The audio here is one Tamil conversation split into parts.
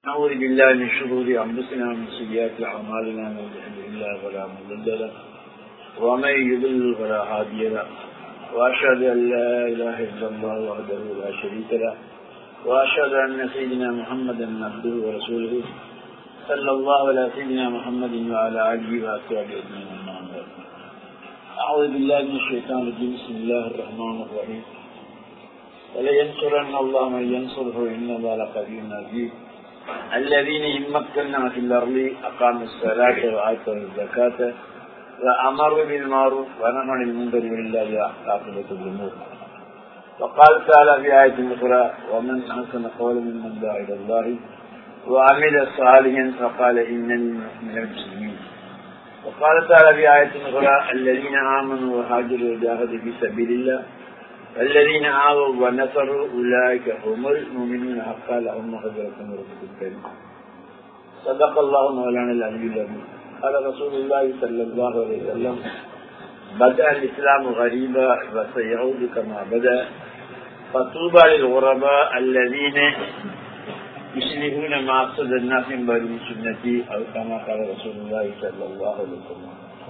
نعوذ بالله من شرور أنفسنا ومن سيئات أعمالنا من يهده الله فلا مضل له ومن يضلل فلا هادي له وأشهد أن لا إله إلا الله وحده لا شريك له وأشهد أن سيدنا محمدا عبده ورسوله صلى الله على سيدنا محمد وعلى آله وأصحابه أجمعين أما بعد أعوذ بالله من الشيطان الرجيم بسم الله الرحمن الرحيم ولينصرن الله من ينصره إن الله لقوي عزيز الذين إن مكنا في الأرض أقاموا الصلاة وآتوا الزكاة وأمروا بالمعروف ونهوا عن المنكر ولله عاقبة الأمور وقال تعالى في آية أخرى ومن أحسن قولا ممن دعا إلى الله وعمل صالحا فقال إنني من المسلمين وقال تعالى في آية أخرى الذين آمنوا وهاجروا وجاهدوا في سبيل الله الذين آووا ونصروا أولئك هم المؤمنون حقا لهم مغفرة من ربهم الكريم صدق الله مولانا العلي العظيم قال رسول الله صلى الله عليه وسلم بدأ الإسلام غريبا وسيعود كما بدأ فطوبى للغرباء الذين يشركون ما أقصد الناس من بعد سنتي أو كما قال رسول الله صلى الله عليه وسلم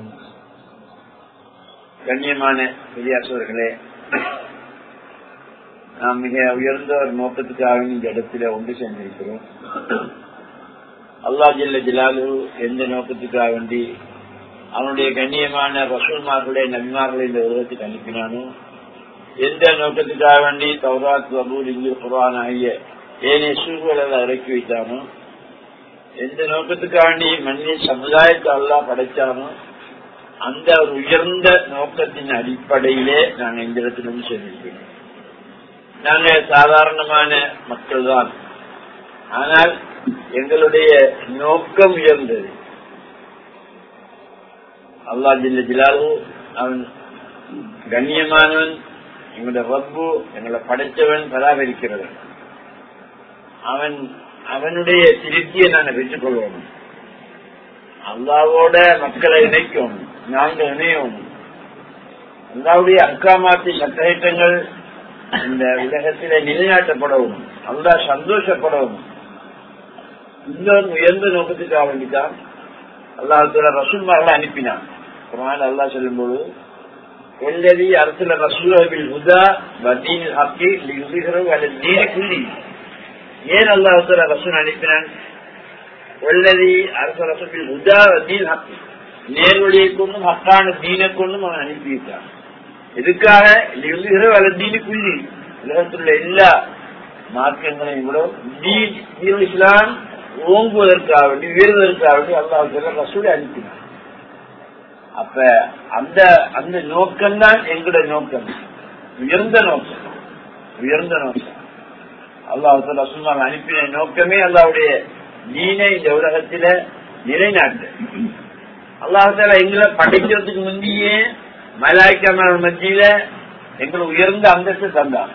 கண்ணியமான பெரியாசோர்களே நாம் மிக உயர்ந்த ஒரு நோக்கத்துக்காக இந்த இடத்துல ஒன்று சென்றிருக்கிறோம் அல்லா ஜல்ல ஜலாலு எந்த நோக்கத்துக்காக வேண்டி அவனுடைய கண்ணியமான ரசூல்மார்களுடைய நபிமார்களை இந்த உலகத்துக்கு அனுப்பினானோ எந்த நோக்கத்துக்காக வேண்டி தௌராத் வபூல் இங்கு குரான் ஆகிய ஏனைய சூழ்நிலை இறக்கி வைத்தானோ எந்த நோக்கத்துக்காக வேண்டி மனித சமுதாயத்தை அல்லா படைச்சானோ அந்த ஒரு உயர்ந்த நோக்கத்தின் அடிப்படையிலே நாங்கள் இந்த இடத்திலிருந்து சென்றிருக்கிறோம் நாங்க சாதாரணமான மக்கள் தான் ஆனால் எங்களுடைய நோக்கம் உயர்ந்தது அல்லா ஜில்ல ஜிலாலு அவன் கண்ணியமானவன் எங்களுடைய ரப்பு எங்களை படைத்தவன் பராமரிக்கிறவன் அவன் அவனுடைய திருப்தியை நாங்கள் பெற்றுக்கொள்வோம் அல்லாவோட மக்களை இணைக்கணும் நாங்கள் இணையணும் அல்லாவுடைய அக்காமாத்தி சட்டங்கள் இந்த உலகத்திலே நிலைநாட்டப்படவும் அல்லா சந்தோஷப்படவும் இன்னொரு உயர்ந்த நோக்கத்துக்காக வேண்டித்தான் அல்லாஹத்துல ரசூல்மார்களை அனுப்பினான் குரான் அல்லா சொல்லும்போது கொல்லதி அரசுல ரசூலில் உதா பதீன் ஹக்கி லியுதிகிறவு அல்லது நீரி புள்ளி ஏன் அல்லாஹத்துல ரசூல் அனுப்பினான் கொல்லதி அரசு ரசூலில் உதா தீன் ஹக்கி நேர்வழியை கொண்டும் ஹக்கான தீனை கொண்டும் அவன் அனுப்பிவிட்டான் எதுக்காக லியுதிகிறவு அல்லது தீனி புள்ளி உலகத்தில் எல்லா மார்க்கங்களையும் கூட தீன் இஸ்லாம் ஓங்குவதற்காக வேண்டி வீறுவதற்காக வேண்டி அல்லாஹ் ரசூலை அனுப்பினார் அப்ப அந்த அந்த நோக்கம்தான் எங்களுடைய நோக்கம் உயர்ந்த நோக்கம் உயர்ந்த நோக்கம் அல்லாஹ் ரசூல் அனுப்பின நோக்கமே அல்லாவுடைய நீனை இந்த உலகத்தில நிலைநாட்டு அல்லாஹால எங்களை படைக்கிறதுக்கு முந்தையே மலாய்க்கமான மத்தியில எங்களுக்கு உயர்ந்த அந்தஸ்து தந்தான்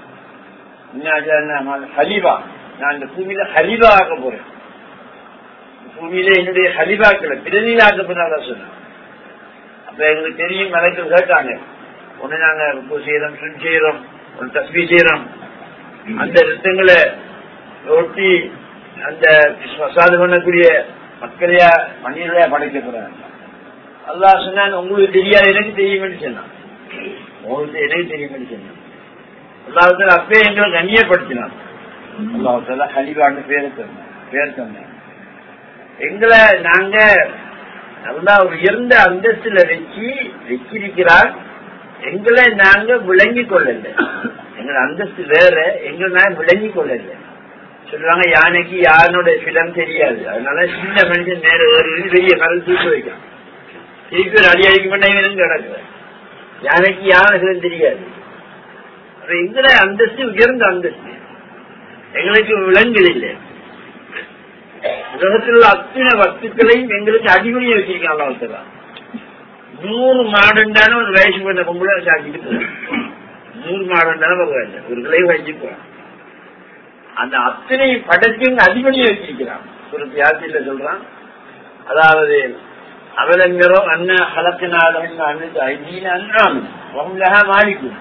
ஹலிபா நான் இந்த பூமியில ஹலிபா ஆக்க போறேன் பூமியில என்னுடைய ஹலிபாக்களை பிரதிநிலாக்கப்படாத சொன்னேன் அப்ப எங்களுக்கு தெரியும் மலைக்கள் கேட்டாங்க ஒண்ணு நாங்க ருக்கு செய்யறோம் சுன் செய்யறோம் ஒரு தஸ்மி செய்யறோம் அந்த ரத்தங்களை ஒட்டி அந்த பிரசாதம் பண்ணக்கூடிய மக்களையா மனிதர்களையா படைக்க போறாங்க அல்லா சொன்னான் உங்களுக்கு தெரியாது எனக்கு தெரியும் சொன்னான் உங்களுக்கு எனக்கு தெரியும் சொன்னான் அல்லாஹால அப்பே எங்களை கண்ணியப்படுத்தினான் அல்லாஹால ஹலிபான்னு பேரை சொன்னான் பேர் சொன்னேன் எங்களை நாங்க நல்லா உயர்ந்த அந்தஸ்துல வச்சு வச்சிருக்கிறார் எங்களை நாங்க விளங்கி கொள்ளல எங்க அந்தஸ்து வேற எங்களை நாங்க விளங்கி கொள்ளல சொல்லுவாங்க யானைக்கு யானோட சிடம் தெரியாது அதனால சின்ன மனுஷன் நேர ஒரு பெரிய மரம் தூக்கி வைக்கும் திருப்பி ஒரு அடி அடிக்க மாட்டேங்க கிடக்கு யானைக்கு யானை சிடம் தெரியாது எங்களை அந்தஸ்து உயர்ந்த அந்தஸ்து எங்களுக்கு விலங்குதில்லை உலகத்தில் உள்ள அத்தனை வஸ்துக்களையும் எங்களுக்கு அடிமணியை வச்சிருக்காங்க ஒருத்தர் நூறு மாடுண்டான ஒரு வயசு பண்ண பொம்பளை சாக்கிட்டு நூறு மாடுண்டான பரவாயில்ல ஒரு கிளை வச்சு போறான் அந்த அத்தனை படைச்சுங்க அடிமணியை வச்சிருக்கிறான் ஒரு தியாசியில சொல்றான் அதாவது அவலங்கரோ அண்ண ஹலக்கினாலும் அண்ணன் ஐதீன அண்ணாம் வம்லஹா மாலிக்கும்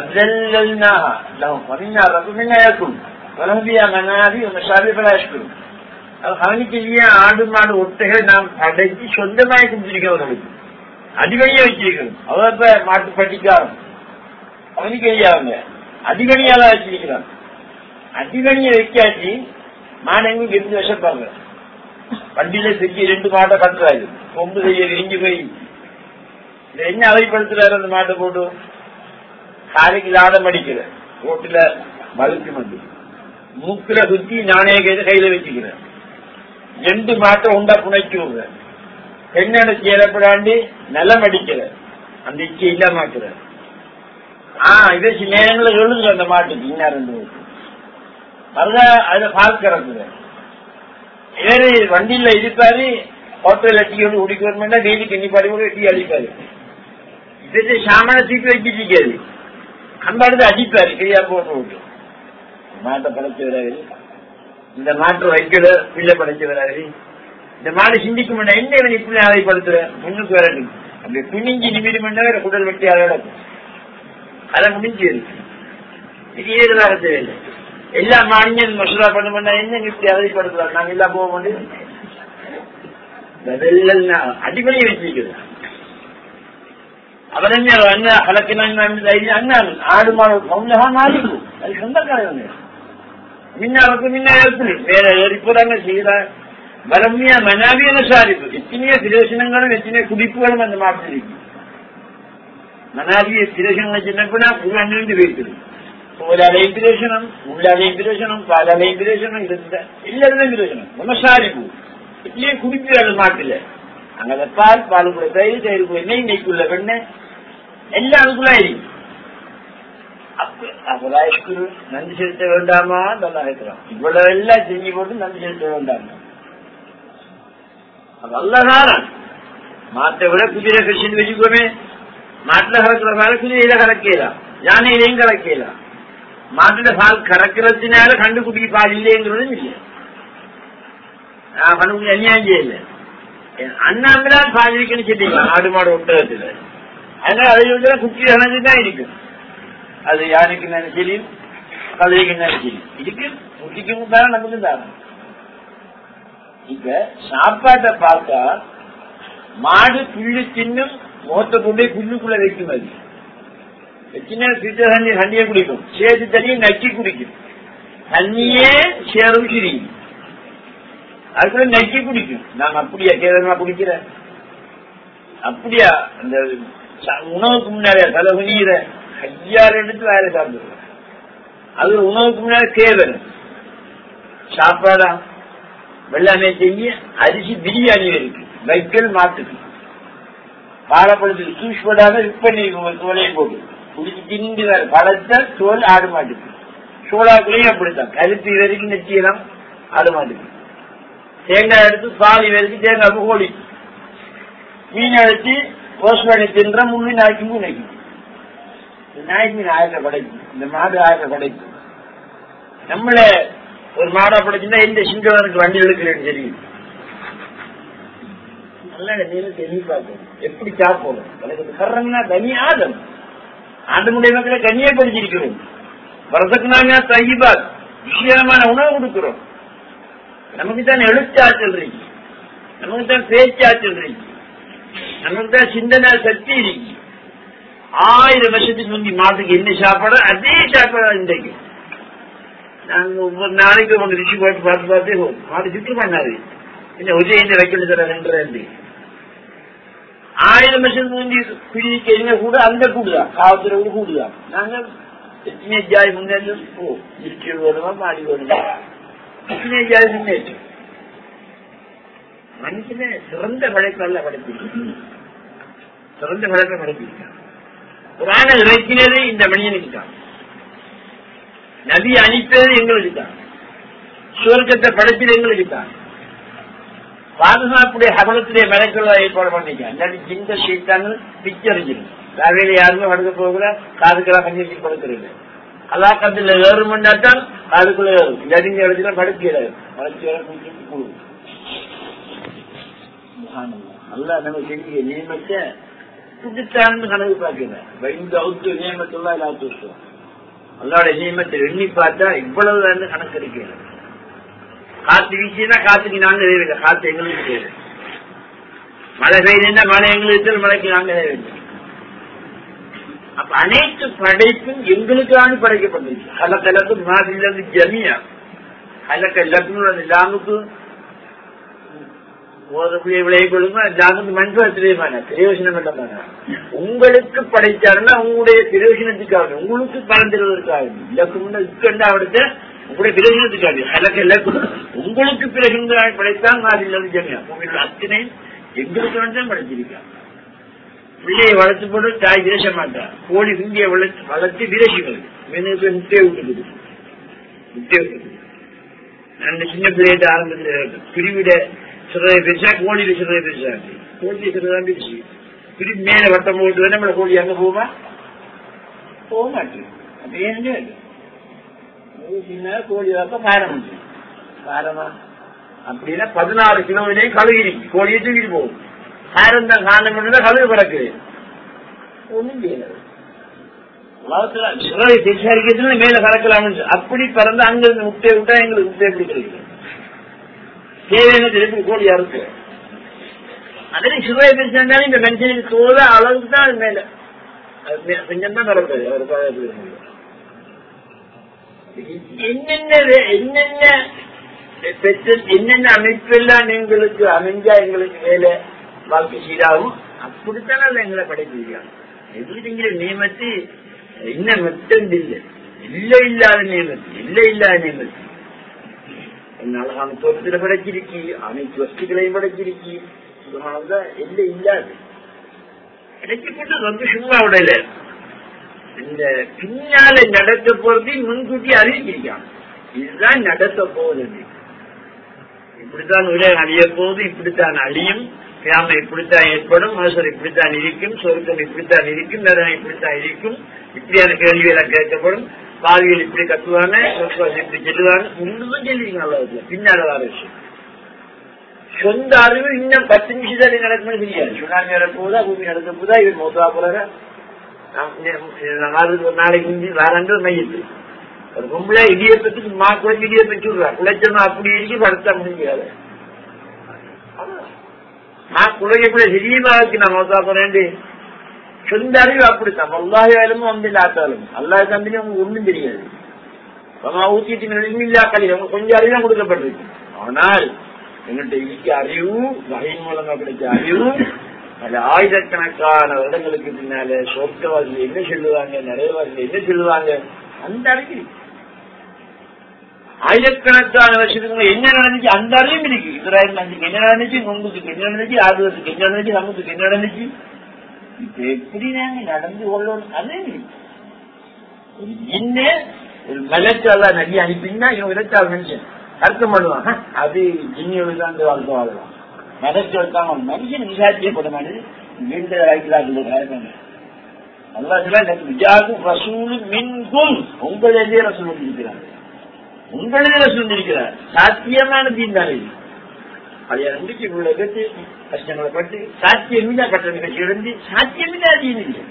بدللناها لهم ومنا ركب منا يكون ولهم فيها منافع ومشارب فلا يشكرون அது கவனிக்கலையே ஆடு மாடு ஒட்டைகளை நாம் அடைச்சி சொந்தமாக குடிச்சிருக்கிறவர்களுக்கு அடிவணியா வச்சிருக்கணும் அவன் இப்ப மாட்டு பட்டிக்காரன் கவனிக்கலையா அவங்க அடிவணியால வச்சிருக்கிறான் அடிவணியை வைக்காச்சு மாடெங்கும் எரிஞ்சு வசப்பாங்க வண்டியில செஞ்சு ரெண்டு மாட்டை கட்டுறாரு கொம்பு செய்ய விரிஞ்சு போய் இதை என்ன அவைப்படுத்துறாரு அந்த மாட்டை போட்டு காலைக்கு லாடம் அடிக்கிற ரோட்டுல வழுக்கு வந்து மூக்குல குத்தி நாணய கையில கையில வச்சுக்கிறேன் ரெண்டு மாட்டை உண்டா புனைச்சு விடுற பெண்ணோட சேரப்படாண்டி நிலம் அடிக்கிற அந்த இச்சை இல்லாமக்கிற ஆஹ் இதை சில நேரங்களில் எழுதுங்க அந்த மாட்டுக்கு இன்னும் ரெண்டு வருஷம் மறுதா அதுல பால் கறக்குது இவரு வண்டியில இருப்பாரு ஹோட்டல் டீ ஒன்று குடிக்க வரமாட்டா டெய்லி கண்ணி பாடி கூட டீ அடிப்பாரு இது சாமான சீட்டு வச்சிருக்காரு அம்பாடு அடிப்பாரு கிரியா போட்டு விட்டு மாட்டை படைச்சு வராது இந்த மாட்டு வைக்கல பிள்ளை படைச்சு வராது இந்த மாடு சிந்திக்க மாட்டேன் என்ன இவன் இப்படி அவைப்படுத்துற முன்னுக்கு வரது அப்படி துணிஞ்சு நிமிடம் பண்ண வேற குடல் வெட்டி அதோட அதை முடிஞ்சு இது ஏதுவாக தேவையில்லை எல்லா மாநிலம் மசூரா பண்ண பண்ணா என்ன இப்படி அவைப்படுத்துறாங்க நாங்க எல்லாம் போக முடியும் அதெல்லாம் அடிப்படையை வச்சிருக்கிறது அவரமே அண்ணா கலக்கினாங்க அண்ணன் ஆடு மாடு கவுண்டகா மாறிக்கு அது சொந்தக்காரங்க மின்னாவுக்கு முன்ன ஏற்படு வேற ஏற்படாங்க செய்யற பலமையா மனாவியான சாரிப்பு எத்தனையோ பிரயோசனங்களும் எத்தனையோ குடிப்புகளும் அந்த மாட்டில் இருக்கு மனாவிய பிரயோசனங்கள் சின்னப்பனா புறாண்டு வைக்கிறது தோலாலையும் பிரயோசனம் உள்ளாலையும் பிரயோசனம் பாலாலையும் பிரயோசனம் இருந்த எல்லாருமே பிரயோசனம் நம்ம சாரிப்பு எத்தனையோ குடிப்பு அந்த மாட்டுல அங்க பால் பால் கூட தயிர் தயிர் கூட நெய் நெய்க்குள்ள பெண்ணு எல்லாம் அதுக்குள்ள இருக்கு அப்பதாய்க்கு நன்றி செலுத்த வேண்டாமா நல்லா இருக்கிறோம் இவ்வளவு எல்லாம் செஞ்சு போட்டு நன்றி செலுத்த வேண்டாமா நல்லதான மாட்டை விட குதிரை கட்சி வச்சுக்கோமே மாட்டுல கலக்கிற பால் குதிரையில கலக்கலாம் யானையிலையும் கலக்கலாம் மாட்டுல பால் கறக்கிறதுனால கண்டுபிடிக்க பால் இல்லைங்கிறதும் இல்லை நான் கண்டுபிடி அநியாயம் செய்யல அண்ணாந்துதான் பால் இருக்குன்னு சொல்லிங்க ஆடு மாடு ஒட்டகத்துல அதனால அதை வந்து குட்டி கணக்கு தான் இருக்கும் அது யாருக்கு நினைச்சரி கதைக்கு நினைச்சரி இதுக்கு குட்டிக்கும் தானே நமக்கு தானே இப்ப சாப்பாட்டை பார்த்தா மாடு புல்லு தின்னும் முகத்தை கொண்டே புல்லுக்குள்ள வைக்கும் அது வச்சுனா சித்த தண்ணி தண்ணியை குடிக்கும் சேது தண்ணியை நக்கி குடிக்கும் தண்ணியே சேரும் சிரிக்கும் அதுக்குள்ள நக்கி குடிக்கும் நாங்க அப்படியா கேதமா குடிக்கிறேன் அப்படியா அந்த உணவுக்கு முன்னாலே தலை குனிகிற கையால் எடுத்து வேற சாப்பிடுறேன் அது உணவுக்கு முன்னாடி கேவல் சாப்பாடா வெள்ளாமே செய்ய அரிசி பிரியாணி இருக்கு வைக்கல் மாட்டுக்கு வாழைப்பழத்துக்கு ஜூஸ் போடாத விற்பனை தோலையை போட்டு குடிச்சு திண்டு வேற பழத்த தோல் ஆடு மாட்டுக்கு சோளாக்குள்ளேயும் அப்படித்தான் கருப்பு வரைக்கும் நெச்சியலாம் ஆடு மாட்டுக்கு தேங்காய் எடுத்து பால் வரைக்கும் தேங்காய் கோழி மீன் எடுத்து ரோஸ் பண்ணி தின்ற முள்ளு நாய்க்கு முன்னைக்கும் நாய்க்கு மீன் ஆயிரம் படைக்கும் இந்த மாடு ஆயிரம் படைக்கும் நம்மள ஒரு மாடா படைச்சுன்னா எந்த சிங்கவனுக்கு வண்டி எடுக்கிறேன்னு தெரியும் நல்லா நீங்க தெளிவு பார்க்கணும் எப்படி சாப்பிடணும் எனக்கு கர்றம்னா தனி ஆதம் ஆண்டு முடிய மக்களை கண்ணியை படிச்சிருக்கிறோம் வரதுக்கு நாங்க தையீபா விஷயமான உணவு கொடுக்கிறோம் நமக்கு தான் எழுத்தாற்றல் இருக்கு நமக்கு தான் பேச்சாற்றல் இருக்கு நமக்கு தான் சிந்தனை சக்தி இருக்கு ஆயிரம் வருஷத்துக்கு முந்தி மாட்டுக்கு என்ன சாப்பாடு அதே சாப்பாடு இன்றைக்கு நாங்க ஒவ்வொரு நாளைக்கு ஒன்று ரிஷி போட்டு பார்த்து பார்த்தே மாடு சுற்று பண்ணாது என்ன உதய வைக்கல தர ரெண்டு ரெண்டு ஆயிரம் வருஷத்துக்கு முந்தி குடிக்க என்ன கூட அந்த கூடுதான் காவத்துல கூட கூடுதான் நாங்க எத்தனை ஜாய் முன்னேற்ற ஓ திருச்சி வருமா மாடி வருமா எத்தனை ஜாய் முன்னேற்றம் மனுஷன சிறந்த படைப்பால படைப்பிருக்க சிறந்த படைப்பை படைப்பிருக்கான் குரான இறக்கினது இந்த மனிதனுக்கு தான் நபி அனுப்பியது எங்களுக்கு தான் சுவர்க்கத்தை படைச்சது எங்களுக்கு தான் பாதுகாப்புடைய ஹபலத்துடைய மலைக்குள்ள ஏற்பாடு பண்ணிக்க இல்லாட்டி ஜிந்த சீட்டாங்க பிச்சரிஞ்சிடும் காலையில யாருமே படுக்க போகல காதுக்கெல்லாம் கஞ்சி வச்சு படுக்கிறது அலாக்கத்துல ஏறுமெண்டாத்தான் காதுக்குள்ள ஏறும் இல்லாட்டி இந்த இடத்துல படுக்கிறது படுத்து வர குளிச்சு கூடும் நல்லா நம்ம செஞ்சு நியமத்தை புதுத்தான்னு கணக்கு பார்க்கிறேன் வைந்த அவுத்து நியமத்துள்ள எல்லாத்தும் அல்லாட நியமத்தை எண்ணி பார்த்தா இவ்வளவு கணக்கு இருக்கிறது காத்து வீசினா காத்துக்கு நாங்க தேவையில்லை காத்து எங்களுக்கு தேவை மழை பெய்யுதுன்னா மழை எங்களுக்கு தேவை, மழைக்கு நாங்க தேவையில்லை அப்ப அனைத்து படைப்பும் எங்களுக்கான படைக்கப்பட்டிருக்கு ஹலக்கலக்கு மாதிரிலிருந்து ஜமியா ஹலக்க லக்னு லாமுக்கு ஓதக்கூடிய விளைவுகளுக்கும் லாமுக்கு மண்பத்திரியமான பிரயோஜனம் இல்லமான உங்களுக்கு படைச்சாருன்னா உங்களுடைய பிரயோஜனத்துக்காக உங்களுக்கு பலந்துறதற்காக இலக்கும்னா இக்கண்டா அவடுத்த உங்களுடைய பிரயோஜனத்துக்காக ஹலக்க இலக்கு உங்களுக்கு பிரயோஜனத்துக்காக படைத்தான் மாதிரிலிருந்து ஜமியா உங்களுடைய அத்தனை எங்களுக்கு வந்து படைச்சிருக்காங்க பிள்ளையை வளர்த்து போட்டு தாய் பேச மாட்டா கோழி குஞ்சியை வளர்த்து வளர்த்து விரசிகள் மீனுக்கு முட்டையை விட்டுக்குது முட்டையை விட்டுக்குது அந்த சின்ன பிள்ளைகிட்ட ஆரம்பத்தில் பிரிவிட சிறதை பெருசா கோழியில சிறதை பெருசா இருக்கு கோழி சிறதான் பெருசு பிரி மேல வட்டம் போட்டு நம்மள கோழி அங்க போவா போக மாட்டேன் அப்ப ஏன்னு சின்ன கோழி வாக்க காரம் உண்டு காரமா அப்படின்னா பதினாறு கிலோவிலையும் கழுவி கோழியை தூக்கிட்டு போகும் காரம் தான் காரணம் பண்ணா கழுவு கிடக்கு ஒண்ணும் செய்யல உலகத்துல சிறவை விசாரிக்கிறதுல மேல கலக்கலாம்னு அப்படி பறந்து அங்க இருந்து முட்டையை விட்டா எங்களுக்கு முட்டை எப்படி கிடைக்கும் தேவையான திருப்பி கோழி அறுக்கு அதே சிறுவை பிரிச்சாலும் இந்த மனுஷனுக்கு தோத அளவுக்கு தான் அது மேல அது மே- கொஞ்சம் தான் நடக்குது அவர் பாதத்துல என்னென்ன வே- என்னென்ன பெற்ற என்னென்ன அமைப்பெல்லாம் எங்களுக்கு அமைஞ்சா எங்களுக்கு வேலை வாழ்க்கை சீராகும் அப்படித்தான் அல்ல எங்களை படைச்சிருக்காங்க எதிர்ங்கிற நியமத்து என்ன மெத்தம் இல்லை இல்ல இல்லாத நியமத்து இல்ல இல்லாத நியமத்து என்ன அழகான தோட்டத்துல படைச்சிருக்கி அனைத்து வஸ்துக்களையும் படைச்சிருக்கி சுகமானதா இல்லை இல்லாது கிடைச்சி போட்டு ரொம்ப சும்மா விடல இந்த பின்னால நடக்க போறது முன்கூட்டி அறிவிச்சிருக்காங்க இதுதான் நடக்க போகுது இப்படித்தான் உலகம் அழிய போகுது இப்படித்தான் அழியும் கிராமம் இப்படித்தான் ஏற்படும் மனுஷர் இப்படித்தான் இருக்கும் சொருக்கம் இப்படித்தான் இருக்கும் நரகம் இப்படித்தான் இருக்கும் இப்படியான கேள்விகளை கேட்கப்படும் பாவிகள் இப்படி கத்துவாங்க சொர்க்கம் இப்படி சொல்லுவாங்க ஒன்றும் சொல்லிருங்க அவ்வளவு பின்னால வர விஷயம் சொந்த அறிவு இன்னும் பத்து நிமிஷம் தான் நடக்கும்னு தெரியாது சுனாமி நடப்போதா பூமி நடக்க போதா இவர் மோசா போறாங்க ஒரு நாளைக்கு முந்தி வேறாண்டு மையத்து ஒரு பொம்பளை இடியப்பத்துக்கு மா குழந்தை இடியப்பம் சொல்றா குளைச்சமா அப்படி இருக்கு படுத்தா முடியாது நான் குழையப்பட சிறியமாக நான் மோசா போறேன் சொந்த அறிவு அப்படித்தான் அல்லாஹாலும் வந்து இல்லாத்தாலும் அல்லாஹ் தந்தினி உங்களுக்கு ஒண்ணும் தெரியாது அம்மா ஊத்திட்டு இல்லா கல்வி அவங்க கொஞ்சம் அறிவு தான் கொடுக்கப்பட்டிருக்கு ஆனால் எங்கள்கிட்ட இருக்க அறிவு வகை மூலமா கிடைச்ச அறிவு அது ஆயிரக்கணக்கான வருடங்களுக்கு பின்னால சொர்க்கவாதிகள் என்ன சொல்லுவாங்க நிறையவாதிகள் என்ன சொல்லுவாங்க அந்த அறிவு இருக்கு. ஆயிரக்கணக்கான வருஷத்துக்கு முன்னாடி என்ன நடந்துச்சு அந்த அறிவும் இருக்கு இஸ்ராயல் நாட்டுக்கு என்ன நடந்துச்சு உங்களுக்கு என்ன நடந்துச்சு ஆர்வத்துக்கு என்ன நடந்துச்சு நமக்கு என்ன நடந்துச்சு இப்ப எப்படி நாங்க நடந்து கொள்ளணும் அதே இருக்கு. ஒரு என்ன ஒரு மலச்சாலா நடி அனுப்பினா இவன் விதச்சால் மனுஷன் அர்த்தம் பண்ணுவான் "ஹ, அது ஜின்னியோடு தான் அந்த வாழ்க்கை வாழலாம் மதச்சோடு தான் மனுஷன் விசாரிக்கப்பட மாட்டேது வீண்டு வாய்க்கலாக்கு அல்லாஹ் விஜாகும் ரசூல் மின்கும் உங்களிலே ரசூல் வந்திருக்கிறார் உங்களிலே ரசூல் வந்திருக்கிறார் சாத்தியமான தீன் தான் இது பழைய நம்பிக்கை உலகத்து கஷ்டங்களை பட்டு சாத்தியமில்லா கட்ட நிகழ்ச்சி இருந்து சாத்தியமில்லா தீன் இல்லை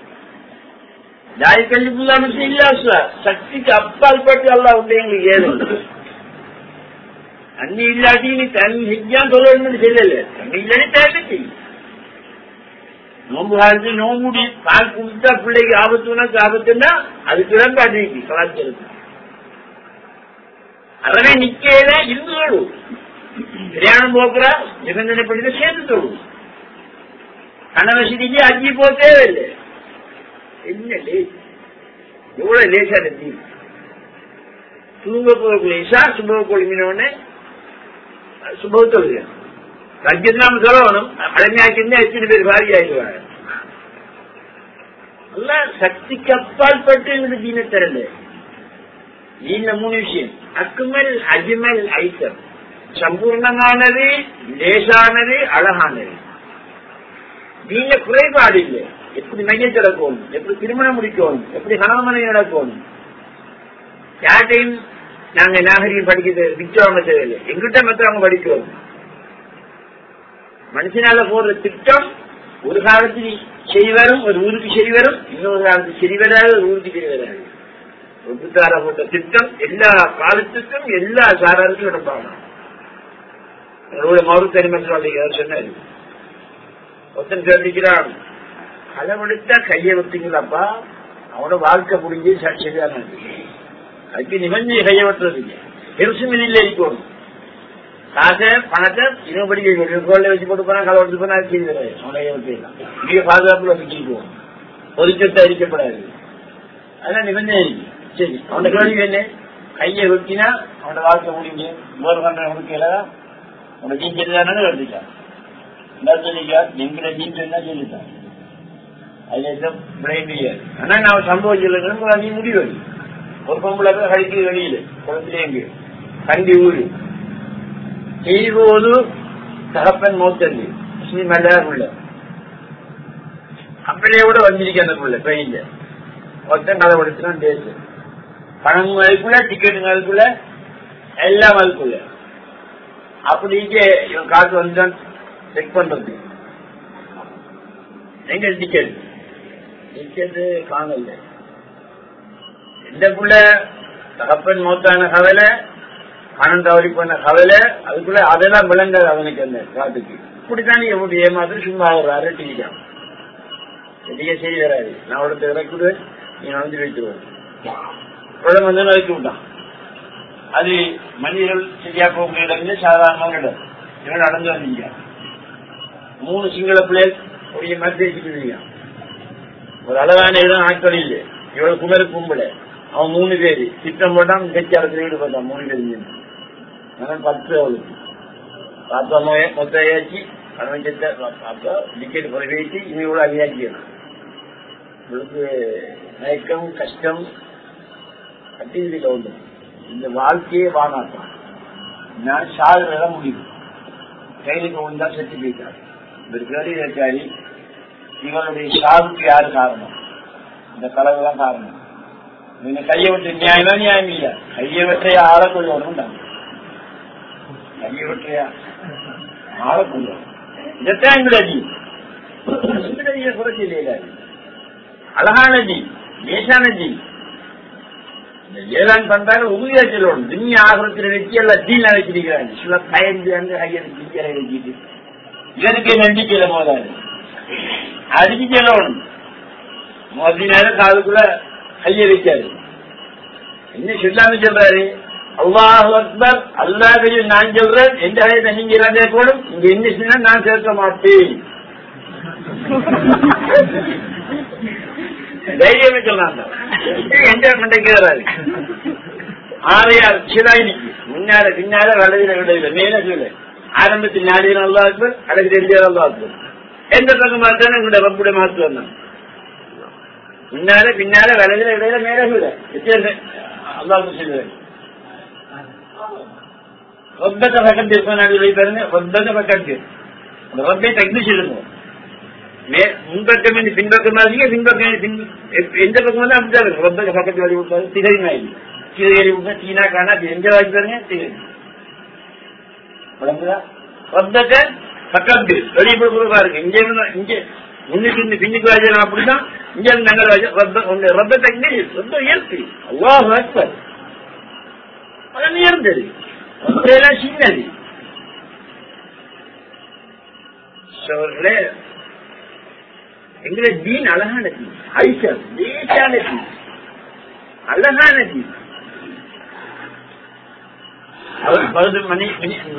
ஜாய் கல்விக்குள்ளாம இல்லா சார் சக்திக்கு அப்பால் பட்டு அல்லாஹ் உண்டு எங்களுக்கு ஏதும் தண்ணி இல்லாட்டி நீ தண்ணி செஞ்சான் சொல்லணும்னு சொல்லல தண்ணி இல்லாட்டி தேவை செய்யும் நோம்பு காலத்தில் நோம்புடி பால் குடிச்சா பிள்ளைக்கு ஆபத்துனா ஆபத்துன்னா அதுக்கு தான் பாட்டிக்கு கலாச்சாரத்துக்கு அதனை நிக்கையில இருந்து தொழும் பிரயாணம் போக்குறா நிபந்தனை பண்ணி சேர்ந்து தொழும் கணவசதிக்கு அஞ்சு போக தேவையில்லை என்ன லேஸ் எவ்வளவு லேசா இருக்கு தூங்க போக லேசா சுப கொழுமினோடனே சுபத்தொழுக ரஜ்யம் நாம சொல்லணும் பழமையாக்கிருந்தா எத்தனை பேர் பாரி ஆயிடுவாங்க அல்ல சக்திக்கு அப்பால் பட்டு எங்களுக்கு தீன தரல தீன மூணு விஷயம் அக்குமல் அஜ்மல் ஐட்டம் சம்பூர்ணமானது லேசானது அழகானது தீன குறைபாடு இல்லை எப்படி மைய நடக்கணும் எப்படி திருமணம் முடிக்கணும் எப்படி கணவனை நடக்கணும் யார்ட்டையும் நாங்க நாகரிகம் படிக்கிறது விச்சவங்க தேவையில்லை எங்கிட்ட மற்றவங்க படிக்கிறோம் மனுஷனால போடுற திட்டம் ஒரு காலத்தில் சரி வரும் ஒரு ஊருக்கு சரி வரும் இன்னொரு காலத்தில் சரி வராது ஒரு ஊருக்கு சரி வராது ஒப்புத்தார போட்ட திட்டம் எல்லா காலத்துக்கும் எல்லா சாராருக்கும் நடப்பாங்க என்னோட மறுத்தறிமத்தில் சொன்னாரு ஒருத்தன் கேட்டிருக்கிறான் களவெடுத்தா கையை வைத்தீங்களாப்பா அவனோட வாழ்க்கை முடிஞ்சு சரியான அதுக்கு நிபந்தி கையை வெட்டுறது இல்லை பெருசும் இல்லை இருக்கணும் காசை பணத்தை இருபடி கோல்ல வச்சு போட்டு போனா களை வச்சு போனா அது கிடையாது அவனை வைக்கலாம் மிக பாதுகாப்புல வச்சுக்குவோம் பொதுச்சத்தை அரிக்கப்படாது அதெல்லாம் நிபந்தனை இருக்கு சரி அவன கேள்வி என்ன கையை வெட்டினா அவனோட வாழ்க்கை முடிஞ்சு ஒரு பண்ற முடிக்கல உனக்கு ஜீன் தெரியாதானு எழுதிட்டான் என்ன சொல்லிக்கா எங்களை ஜீன் தெரியா சொல்லிட்டான் அதுல எந்த பிளைன் முடியாது ஆனா நான் சம்பவம் சொல்லுங்க நீ முடிவு ஒரு பொம்பளை கழிக்கு வெளியில குளத்திலே எங்க கண்டி ஊரு செய்வோது தகப்பன் மூத்தது முஸ்லீம் எல்லாரும் உள்ள அப்படியோட வந்திருக்க அந்த புள்ள ட்ரெயின்ல ஒருத்தன் கதை படுத்துறான் டேஸ் பணம் அதுக்குள்ள டிக்கெட்டுங்க அதுக்குள்ள எல்லாம் அதுக்குள்ள அப்படிக்கு இவன் காசு வந்து செக் பண்றது எங்க டிக்கெட் டிக்கெட் காணல எந்த புள்ள தகப்பன் மௌத்தான கவலை பணம் தவறி போன கவலை அதுக்குள்ள அதெல்லாம் விளங்காது அவனுக்கு அந்த காட்டுக்கு இப்படித்தான் நீ எப்படி ஏமாத்து சும்மா ஒரு அரட்டிக்கான் எதிக சரி வராது நான் ஒருத்தர் இறக்குடு நீ வந்து வைத்துருவோம் குழந்தை வந்து வைத்து விட்டான் அது மனிதர்கள் சரியா போகிற இடம் சாதாரணமான இடம் இவன் நடந்து வந்தீங்க மூணு சிங்கள பிள்ளைகள் ஒரு மாதிரி பேசிட்டு ஒரு அளவான இடம் ஆட்கள் இல்லை இவ்வளவு குமர கும்பல அவன் மூணு பேரு திட்டம் போட்டான் கட்சியாளத்தில் ஈடுபட்டான் மூணு பேரு நான் பத்து அவளுக்கு பார்த்தோம் மொத்த ஏற்றி பதினஞ்சத்தை பார்த்தா டிக்கெட் குறைவேற்றி இவங்களோட அதிகாரிக்கணும் இவளுக்கு மயக்கம் கஷ்டம் கட்டியதுல உண்டு இந்த வாழ்க்கையே வானாட்டம் நான் சாகுறத முடியும் கையிலுக்கு உண்டா செத்து போயிட்டார் இந்த கேள்வி இவனுடைய சாவுக்கு யாரு காரணம் இந்த கலவு தான் காரணம் நீங்க கையை விட்டு நியாயமா நியாயம் இல்ல கையை விட்டையா ஆளக்குள்ளவரும் தான் கையை விட்டையா ஆளக்குள்ளவரும் இதைத்தான் எங்கட ஜி எங்கட குறைச்சி இல்லையா அழகான ஜி லேசான ஜி ஏதான் பண்றாங்க உறுதியா சொல்லணும் துணி ஆகிறத்துல வச்சு எல்லாம் தீ நினைச்சிருக்கிறாங்க சில பயந்து வந்து கையை வச்சுட்டு வச்சுட்டு இதற்கு நம்பிக்கையில போதாது அடிச்சு சொல்லணும் மொத்த நேரம் காதுக்குள்ள கைய வைக்காது என்ன சொல்லாம சொல்றாரு அல்லாஹ் அக்பர் அல்லா தெரியும் நான் சொல்றேன் எந்த வயதை நீங்க இல்லாதே போடும் இங்க என்ன சொன்னா நான் சேர்க்க மாட்டேன் தைரியமே சொல்லாங்க எந்த மண்டைக்கிறாரு ஆறையார் சிலாய் நிக்கு முன்னால பின்னால வலதில விடவில்லை மேல சொல்ல ஆரம்பத்தில் நாடியன் அல்லா அக்பர் அடகு தெரிஞ்சார் அல்லா அக்பர் எந்த பக்கம் பார்த்தாலும் எங்களுடைய ரப்புடைய மாத்து வந்தான் முன்னால பின்னால வலதில இடையில மேல சொல்ல அல்லாவுக்கு சொல்லுவேன் ரப்பத்தை பக்கம் திருப்பி பாருங்க ரப்பத்தை பக்கம் அந்த ரப்பை தகுதி சொல்லுங்க முன்பக்கம் பின்பக்கம் பின்பக்கம் எந்த பக்கம் வந்து அப்படிதான் ரப்பத்தை பக்கத்து வழி விட்டாரு திகழ் நாய் திகழி விட்டா சீனா காணா எந்த வாங்கி பாருங்க திகழ் ரப்பத்தை பக்கத்து வெளியே போய் பாருங்க இங்க இங்க முன்னுக்கு இருந்து பின்னுக்கு வாஜனா அப்படிதான் இங்க இருந்து நாங்கள் வாஜ ரப்பத்தை இங்கே ரொம்ப இயற்கை அல்லாஹ் அக்பர் அதெல்லாம் உயர்ந்தது அதெல்லாம் சின்னது சோழர்களே எங்களை தீன் அழகான தீன் ஐஷா லேசான தீன் அழகான தீன் அவர் மணி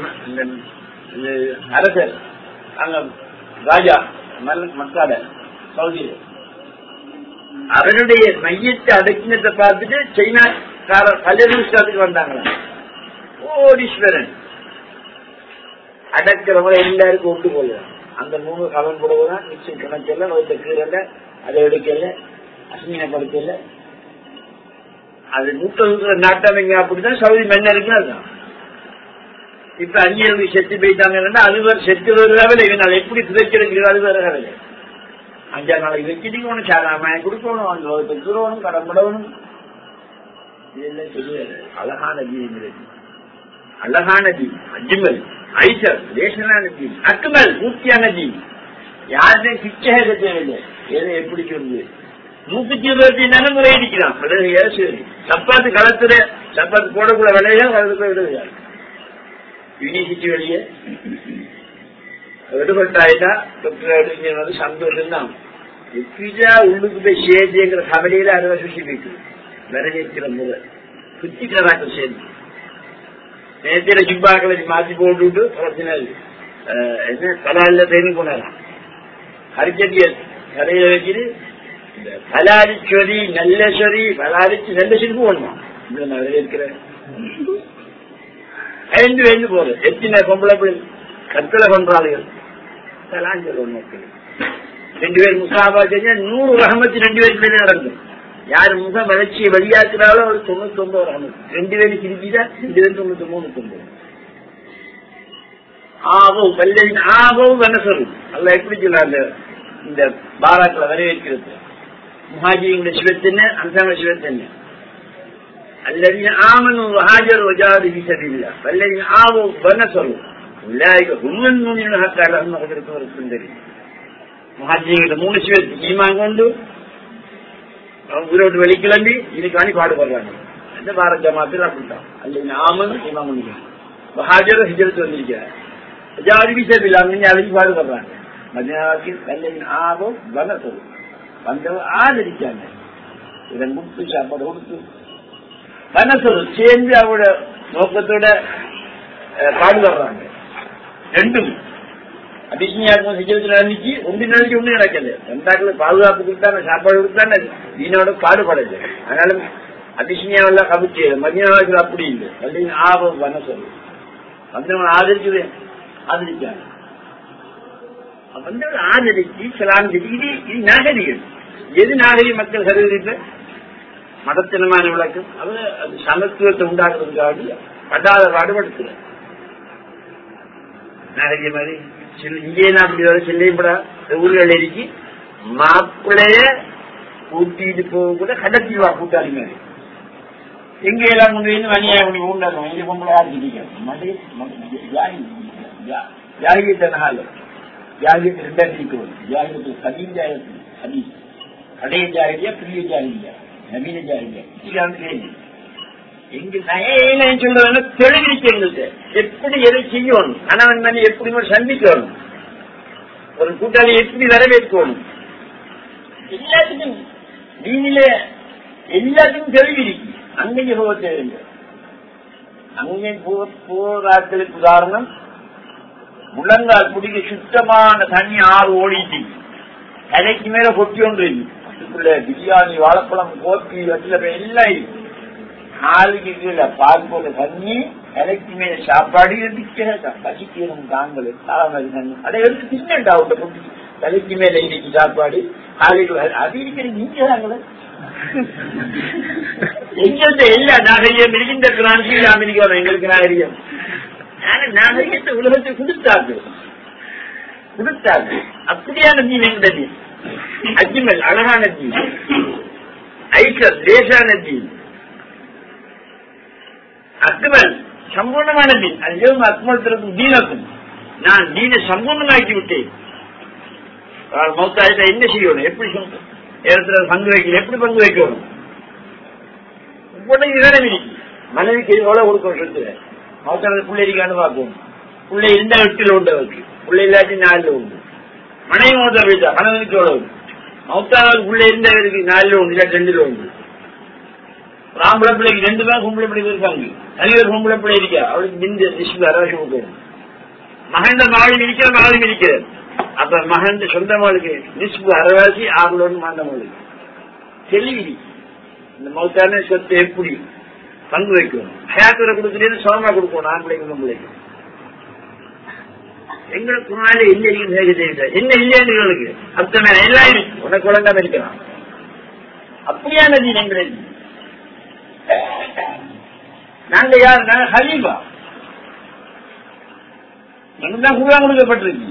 அரசர் அங்க ராஜா மக்காட சவுதியில அவருடைய மையத்தை அடக்கினத்தை பார்த்துட்டு சைனாக்காரர் கல்யாணத்துக்கு வந்தாங்களா கோடீஸ்வரன் அடக்கிறவங்க எல்லாருக்கும் ஒட்டு போல அந்த மூணு கலன் போடுவதான் நிச்சயம் கணக்கல வகுத்த கீழல அதை எடுக்கல அசிங்கப்படுத்தல அது நூற்று நாட்டமைங்க அப்படிதான் சவுதி மன்னருக்கு அதுதான் இப்ப அந்நியர்கள் செத்து போயிட்டாங்கன்னா அது வேறு செத்து வருவதாவில் இவங்க எப்படி புதைச்சிருக்கிறது அது வேற கவலை அஞ்சாறு நாளைக்கு வச்சுட்டு ஒன்று சாராம கொடுக்கணும் அந்த பெற்றுறவனும் கடம்படவனும் இதெல்லாம் சொல்லுவாரு அழகான ஜீவி அழகான ஜீ அஜ்மல் ஐசர் லேசனான ஜீ அக்மல் மூர்த்தியான ஜீ யாருமே சிச்சை தேவையில்லை எதை எப்படி சொல்லுது நூத்தி இருபத்தி நடைமுறை அடிக்கிறான் சரி சப்பாத்து களத்துல சப்பாத்து போடக்கூட விலையா களத்துல விடுகிறார் யூனிவர்சிட்டி வெளியே எடுபட்டாயிட்டா டாக்டர் எடுக்கிறது சந்தோஷம் தான் எப்படியா உள்ளுக்கு போய் சேர்ந்துங்கிற கவலையில அறுபது சுஷி போயிட்டு வரவேற்கிற முறை குத்திக்கிறாங்க சேர்ந்து நேரத்தில ஜிப்பாக்களை மாற்றி போட்டுவிட்டு பிரச்சனை அஹ், என்ன கலால ட்ரைனிங் போனாராம் ஹரிச்சட்டியல் கடையில வச்சுட்டு இந்த பலாரிச்சொரி நல்லஸ்வரி பலாரிச்சு நல்லஸ்வரி போடணுமா இந்த நான் வரவேற்கிறேன் ஐந்து வயது போகுது எத்தனை பொம்பளை பிள்ளை கற்களை பண்றாளுகள் தலாஞ்சல் மக்கள் ரெண்டு பேர் முசாபா செஞ்சா நூறு ரஹமத்து ரெண்டு பேருக்கு நடக்கும் யார் முக வளர்ச்சியை வெளியாக்குறாலோ அவர் தொண்ணூத்தி ஒன்பது ரஹமத்து ரெண்டு பேரும் திருப்பிதா ரெண்டு பேரும் தொண்ணூத்தி மூணு ஒன்பது ஆகும் வல்லின் ஆகவும் என்ன சொல்லும் அல்ல எப்படி சொல்ல அந்த இந்த பாராக்களை வரவேற்கிறது முஹாஜிங்களுடைய சிவத்தென்ன அன்சாங்க சிவத்தென்ன الذين آمنوا وهاجروا وجاهدوا في سبيل الله فالذين آووا ونصروا أولئك هم المؤمنون حتى لهم مغفرة ورزق كريم முஹாஜிங்களை மூணு சிவத்து ஈமான் கொண்டு அவங்க ஊரோட்டு வெளிக்கிளம்பி இதுக்காண்டி பாடுபடுறாங்க அந்த பாரத் ஜமாத்தில் அப்படித்தான் அல்ல ஆமன் ஈமான் பண்ணிக்கலாம் மகாஜர் ஹிஜரத்து வந்திருக்கிறார் ஜாதி விசபில் அவங்க அதுக்கு பாடுபடுறாங்க மதினாவுக்கு அல்ல ஆபம் வனசரும் வந்தவர் ஆதரிச்சாங்க இதை கொடுத்து சாப்பாடு கொடுத்து மனசு சேர்ந்து அவரோட நோக்கத்தோட அஹ், பாடுபடுறாங்க ரெண்டும் அபிஷினியாக்கும் சிஜத்தில் நடந்துச்சு ஒன்று நடந்துச்சு ஒன்று நடக்கல ரெண்டாக்கள் பாதுகாப்பு கொடுத்தாங்க சாப்பாடு கொடுத்தாங்க வீணோட பாடுபடல அதனால அபிஷினியாவெல்லாம் கவிச்சு மதியானத்தில் அப்படி இல்லை அல்லது ஆபம் மனசு வந்தவன் ஆதரிச்சது ஆதரிச்சாங்க வந்தவன் ஆதரிச்சு சலாம் சொல்லி இது இது நாகரிகம் எது நாகரிக மக்கள் சர்வதேச மதத்தினமான விளக்கம் அது அது சமத்துவத்தை உண்டாக்குறதுக்காக படாத பாடுபடுத்துற நாளைக்கு மாதிரி சில- இங்கே நான் அப்படி வர செல்லைப்படா ஊர்கள் இருக்கு மாப்பிள்ளைய கூட்டிட்டு போக கூட கடத்திடுவா கூட்டாளி மாதிரி எங்க எல்லாம் கொண்டு வந்து மணியா கொண்டு உண்டாக்கும் இங்க பொம்பளை யாருக்கு ஜாகியத்தனால ஜாகியத்து ரெண்டாயிரத்தி இருக்கிறோம் ஜாகியத்து கதீம் ஜாகியத்து ஹதீஸ் பழைய ஜாகிரியா புதிய ஜாகிரியா நவீன ஜாகிரியா இதுக்கான கேள்வி எங்க நான் சொல்றேன்னா தெளிவிச்சு எங்களுக்கு எப்படி எதை செய்யணும் கணவன் மணி எப்படி ஒரு சந்திக்கணும் ஒரு கூட்டாளி எப்படி வரவேற்கணும் எல்லாத்துக்கும் நீங்கள எல்லாத்துக்கும் தெளிவிருக்கு அங்கே போக தேவைங்க அங்கே போ- போராட்களுக்கு உதாரணம் முழங்கால் குடிக்க சுத்தமான தண்ணி ஆறு ஓடிட்டு தலைக்கு மேல கொட்டி ஒன்று இருக்கு. அதுக்குள்ள பிரியாணி வாழைப்பழம் கோப்பி வட்டில எல்லாம் இருக்கு காலுக்கு கீழே பால் போல தண்ணி தலைக்கு மேல சாப்பாடு எடுத்து பசிக்கணும் தாங்கள் தாமல் தண்ணி அதை எடுத்து தின்னண்டா அவங்க குட்டி தலைக்கு மேல இன்னைக்கு சாப்பாடு காலைக்கு அது இருக்கிற நீங்க தாங்களே எங்கள்கிட்ட எல்லா நாகரிகம் இருக்கின்ற கிராந்தியில் அமெரிக்கா எங்களுக்கு நாகரிகம் ஆனா நாகரிகத்தை உலகத்தை கொடுத்தாங்க கொடுத்தாங்க அப்படியான தீன் எங்க தீன் அஜ்மல் அழகான தீன் ஐசர் லேசான தீன் அக்மல் சம்பூர்ணமான தீன் அது அக்மலத்திற்கும் தீனக்கும் நான் தீனை சம்பூர்ணமாக்கி விட்டேன் மௌத்தாயிட்ட என்ன செய்யணும் எப்படி சொந்த- இடத்துல பங்கு வைக்கணும் எப்படி பங்கு வைக்கணும் உடனே வேலை இருக்கு மனைவிக்கு எவ்வளவு கொடுக்கணும் சொத்து மௌத்தான பிள்ளை இருக்கான்னு பார்ப்போம் பிள்ளை இருந்தா எட்டுல உண்டு அவருக்கு பிள்ளை இல்லாட்டி நாலுல உண்டு மனைவி மௌத்தா போயிட்டா கணவனுக்கு எவ்வளவு மௌத்தான பிள்ளை இருந்தா இருக்கு நாலுல உண்டு இல்லாட்டி ரெண்டுல உண்டு ஒரு ஆம்பளை பிள்ளைக்கு ரெண்டு பேர் பொம்பளை பிள்ளைங்க இருக்காங்க தனி ஒரு பொம்பளை பிள்ளை இருக்கா அவளுக்கு இந்த லிஸ்ட்ல அரசு கொடுக்கணும் மகண்ட மகளும் இருக்கிற மகளும் இருக்கிறார் அப்ப மகன் சொந்த மகளுக்கு நிஸ்பு அரவாசி ஆகுலோன்னு மாண்டவங்களுக்கு தெளிவிடி இந்த மௌத்தான சொத்தை எப்படி பங்கு வைக்கணும் ஹயாத்துல கொடுக்குறது சோமா கொடுக்கணும் ஆம்பளைக்கு பொம்பளைக்கு எங்களுக்கு முன்னாடி என்ன இருக்குன்னு கேட்க தெரியல என்ன இல்லைன்னு எங்களுக்கு அத்தனை எல்லாம் இருக்கு உனக்கு ஒழுங்காம இருக்கலாம் அப்படியானது எங்களுக்கு நாங்க யார் நாங்க ஹலீஃபா எங்களுக்கு தான் குருவா கொடுக்கப்பட்டிருக்கு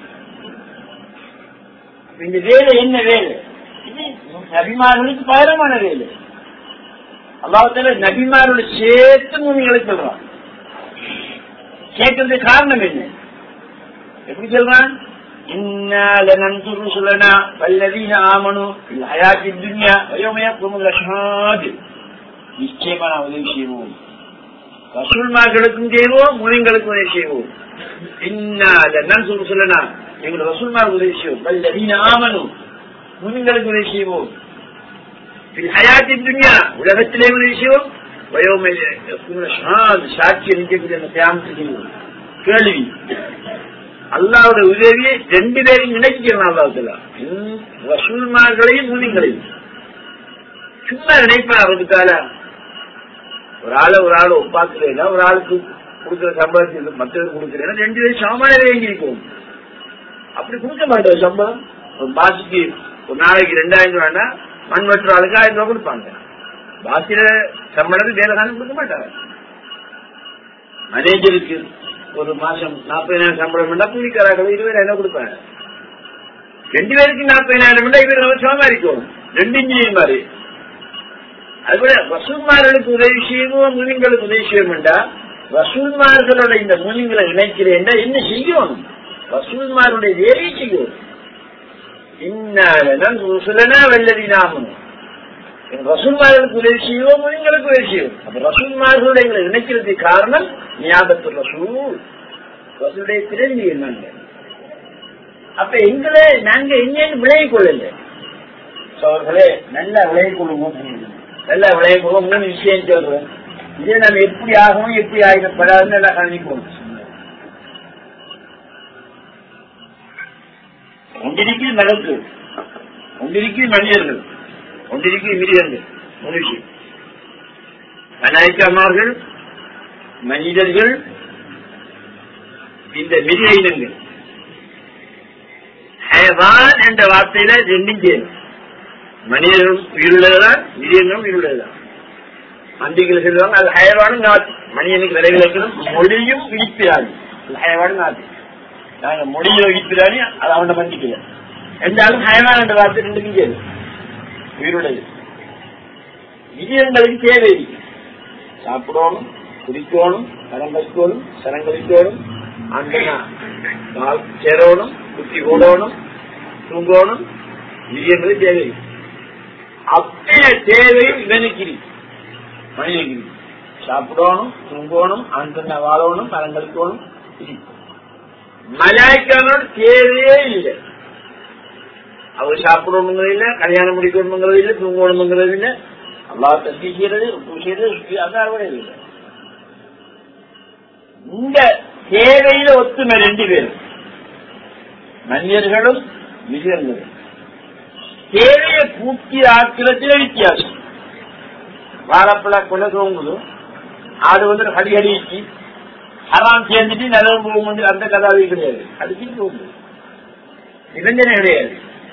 இந்த வேலை என்ன வேலை இது நபிமார்களுக்கு பகரமான வேலை அல்லாஹால நபிமாரோட சேர்த்து மூவிங்களுக்கு சொல்றான் கேட்கறதுக்கு காரணம் என்ன எப்படி சொல்றான் إنا لننصر رسلنا والذين آمنوا في الحياة الدنيا ويوم يقوم الأشهاد நிச்சயமா நான் உதவி செய்வோம் ரசூல்மார்களுக்கும் செய்வோம் முனிங்களுக்கும் உதவி செய்வோம் பின்னால நான் சொல்ல சொல்லனா எங்களை ரசூல்மாருக்கு உதவி செய்வோம் வல்லதீன ஆமனும் முனிங்களுக்கு உதவி செய்வோம் ஹயாத்தி துன்யா உலகத்திலே உதவி செய்வோம் வயோமையில் சாட்சி அளிக்கக்கூடிய அந்த தியானத்துக்கு கேள்வி அல்லாவோட உதவியை ரெண்டு பேரையும் நினைக்கணும் அல்லாத்துல ரசூல்மார்களையும் முனிங்களையும் சும்மா நினைப்பா அவருக்கால ஒரு ஆளை ஒரு ஆளை ஒப்பாக்குறேன் ஒரு ஆளுக்கு கொடுக்குற சம்பளத்தில் மற்றவர் கொடுக்குறேன் ரெண்டு பேரும் சமமான வேங்கியிருக்கும் அப்படி கொடுக்க மாட்டோம் சம்பளம் ஒரு மாசத்துக்கு ஒரு நாளைக்கு ரெண்டாயிரம் ரூபாய்னா மண் மற்ற ஆளுக்கு ஆயிரம் ரூபாய் கொடுப்பாங்க பாக்கிய சம்பளத்துக்கு வேலை காலம் கொடுக்க மாட்டாங்க மேனேஜருக்கு ஒரு மாசம் நாற்பதாயிரம் சம்பளம் பண்ணா கூலிக்காரர்கள் இருபதாயிரம் கொடுப்பாங்க ரெண்டு பேருக்கு நாற்பதாயிரம் இவர் சமமா இருக்கும் ரெண்டு இன்ஜினியர் மாதிரி அதுபோல வசூல்மார்களுக்கு உதவி செய்வோம் முனிங்களுக்கு உதவி செய்வோம்டா வசூல்மார்களோட இந்த முனிங்களை இணைக்கிறேன் என்ன செய்யணும் வசூல்மாருடைய வேலை செய்யும் இன்னாலன் ருசுலனா வெள்ளதி நாமனும் ரசூல்மார்களுக்கு உதவி செய்வோம் முனிங்களுக்கு உதவி செய்வோம் அப்ப ரசூல்மார்களோட எங்களை இணைக்கிறதுக்கு காரணம் ஞாபகத்து ரசூல் ரசூலுடைய திறந்தி என்னங்க அப்ப எங்களை நாங்க எங்கேயும் விளைய கொள்ளல அவர்களே நல்லா விளைய கொள்ளுவோம் நல்லா விளைய கொள்வோம் மூணு விஷயம் சொல்றேன் இதே நம்ம எப்படி ஆகணும் எப்படி ஆகிடப்படாதுன்னு எல்லாம் காணிப்போம் ஒன்றிருக்கு நடக்கு ஒன்றிருக்கு மனிதர்கள் ஒன்றிருக்கு மிருகங்கள் மூணு விஷயம் மலாய்க்கமார்கள் மனிதர்கள் இந்த மிருக இனங்கள் ஹயவான் என்ற வார்த்தையில ரெண்டும் சேரும் மனிதர்களும் உயிருள்ளதுதான் மிருகங்களும் உயிருள்ளதுதான் அந்திகள் சொல்லுவாங்க அது ஹயவானும் நாட்டு மனிதனுக்கு விலை விளக்கணும் மொழியும் விழிப்பிராணி ஹயவானும் நாட்டு நாங்க மொழியை விழிப்பிராணி அது அவனை மன்னிக்கல என்றாலும் ஹயவான் என்ற வார்த்தை ரெண்டுக்கும் சேரும் உயிருள்ளது மிருகங்களுக்கு தேவை சாப்பிடணும் குடிக்கணும் கரம் வைக்கணும் சரம் கழிக்கணும் அண்டனா கால் சேரணும் குத்தி ஓடணும் தூங்கணும் மிருகங்களுக்கு தேவை அத்தனை தேவையும் இவனுக்கு மனிதனுக்கு சாப்பிடணும் தூங்கணும் அண்டன வாழணும் கரம் கழிக்கணும் மலாய்க்கானோட தேவையே இல்லை அவங்க சாப்பிடணுங்கிறது இல்ல கல்யாணம் முடிக்கணுங்கிறது இல்ல தூங்கணுங்கிறது இல்ல அல்லா தட்டி செய்யறது செய்யறது அதான் இல்லை இந்த தேவையில ஒத்துமை ரெண்டு பேரும் மனிதர்களும் மிருகங்களும் தேவையை பூர்த்தி ஆக்கிறதுல வித்தியாசம் வாழைப்பழ கொலை தோங்குதும் ஆடு வந்து அடி அடிச்சு ஹராம் சேர்ந்துட்டு நிலவு போகும் அந்த கதாவே கிடையாது அடிச்சு போகுது நிபந்தனை கிடையாது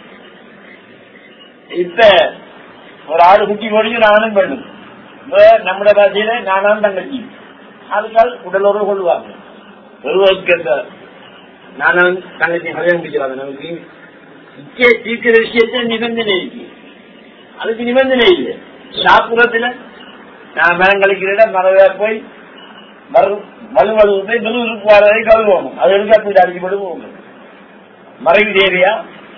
இப்ப ஒரு ஆடு குட்டி போடுங்க நானும் பண்ணும் நம்மட பாஷையில நானும் தங்கச்சி அதுக்கால் உடலோடு கொள்வாங்க ஒருவருக்கு அந்த நானும் தங்கச்சி கல்யாணம் முடிக்கிறாங்க நமக்கு நிச்சய தீர்க்கிற விஷயத்த நிபந்தனை இருக்கு அதுக்கு நிபந்தனை இல்லை சாப்புறத்துல நான் மரம் கழிக்கிற மரவே போய் மறு மறு மறு போய் மெருகு வரை கழுவோம் அது எடுக்க போய் அடிச்சு போட்டு போகணும் மறைவு தேவையா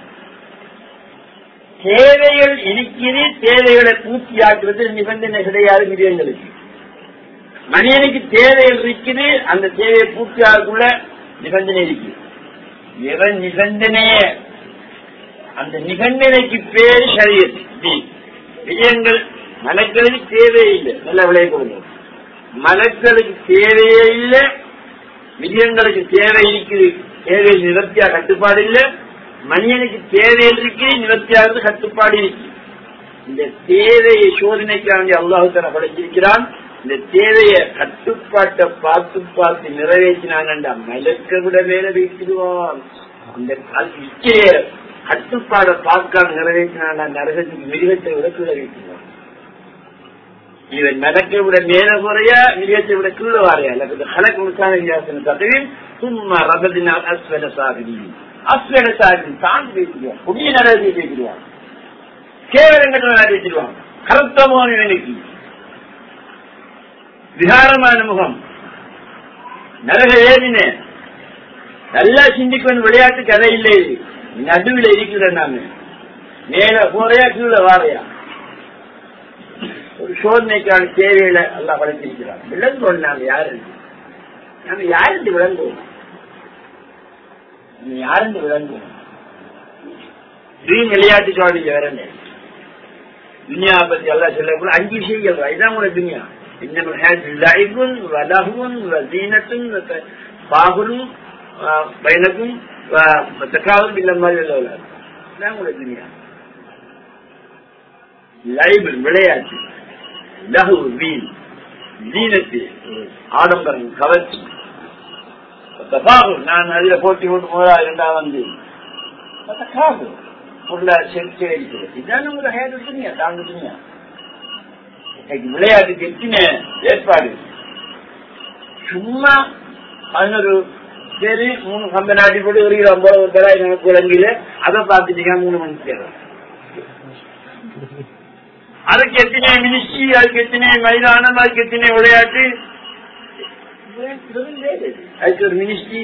தேவைகள் இருக்கிறது தேவைகளை பூர்த்தியாக்குறது நிபந்தனை கிடையாது மிருகங்களுக்கு மனிதனுக்கு தேவைகள் இருக்குது அந்த தேவையை பூர்த்தியாக்குள்ள நிபந்தனை இருக்கு எவன் நிபந்தனைய அந்த நிபந்தனைக்கு பேர் சரியத் விஜயங்கள் மலக்களுக்கு தேவையில்லை நல்ல விளைய கொடுங்க மலக்களுக்கு தேவையே இல்லை விஜயங்களுக்கு தேவை இருக்குது தேவை நிவர்த்தியா கட்டுப்பாடு இல்லை மனிதனுக்கு தேவை இருக்கு நிவர்த்தியாகிறது கட்டுப்பாடு இருக்கு இந்த தேவையை சோதனைக்காண்டி அல்லாஹு தர படைச்சிருக்கிறான் இந்த தேவையை கட்டுப்பாட்டை பார்த்து பார்த்து நிறைவேற்றினாங்கண்டா மலக்க விட மேல வைத்திடுவான் இந்த இச்சைய கட்டுப்பாடை பார்க்காம நிறைவேற்றினாண்டா நரகத்துக்கு மிருகத்தை விட கீழே வைத்திடுவான் இவன் மலக்கை விட மேல குறையா மிருகத்தை விட கீழே வாரையா அல்லது கலக்கு முழுக்கான தகவல் சும்மா ரபதினால் அஸ்வன சாதனி அஸ்வன சாதனி தான் பேசிடுவான் புதிய நரகத்தை பேசிடுவான் கேவலங்கட்ட பேசிடுவான் கருத்தமான இவனுக்கு விகாரமான முகம் நரக ஏறின நல்லா சிந்திக்கணும் விளையாட்டு கதை இல்லை நடுவில் இருக்கிற நாம மேல போறையா கீழே வாரையா ஒரு சோதனைக்கான தேவையில எல்லாம் வளர்த்திருக்கிறார் விளங்குவோம் நாங்க யாரு நாங்க யாருந்து விளங்குவோம் நீ யாருந்து விளங்குவோம் வீண் விளையாட்டு சோழி வேற என்ன துனியா பத்தி எல்லாம் சொல்லக்கூட அஞ்சு விஷயங்கள் இதுதான் கூட துனியா இன்னும் லைபுன் வலகுன் வசீனத்தும் பாகுலும் பைனக்கும் தக்காவும் இந்த மாதிரி உள்ள இதுதான் கூட துனியா லைபிள் விளையாட்டு லகு வீண் தீனத்து ஆடம்பரம் கவர்ச்சி தபாகு நான் அதுல போட்டி போட்டு முதலா இருந்தா வந்து தக்காகு பொருளா சேர்த்து அடிக்கிறது இதான் உங்களை ஹேட் இருக்குங்க தாங்குதுங்க விளையாட்டுக்கு எத்தனை ஏற்பாடு சும்மா பதினொரு சரி மூணு கம்ப நாட்டி போட்டு ஒரு கிலோ ஐம்பது ஒரு தடவை எனக்கு விளங்கில அதை பார்த்துட்டீங்க மூணு மணிக்கு தேவை அதுக்கு எத்தனை மினிஸ்ட்ரி அதுக்கு எத்தனை மைதானம் அதுக்கு எத்தனை விளையாட்டு அதுக்கு ஒரு மினிஸ்ட்ரி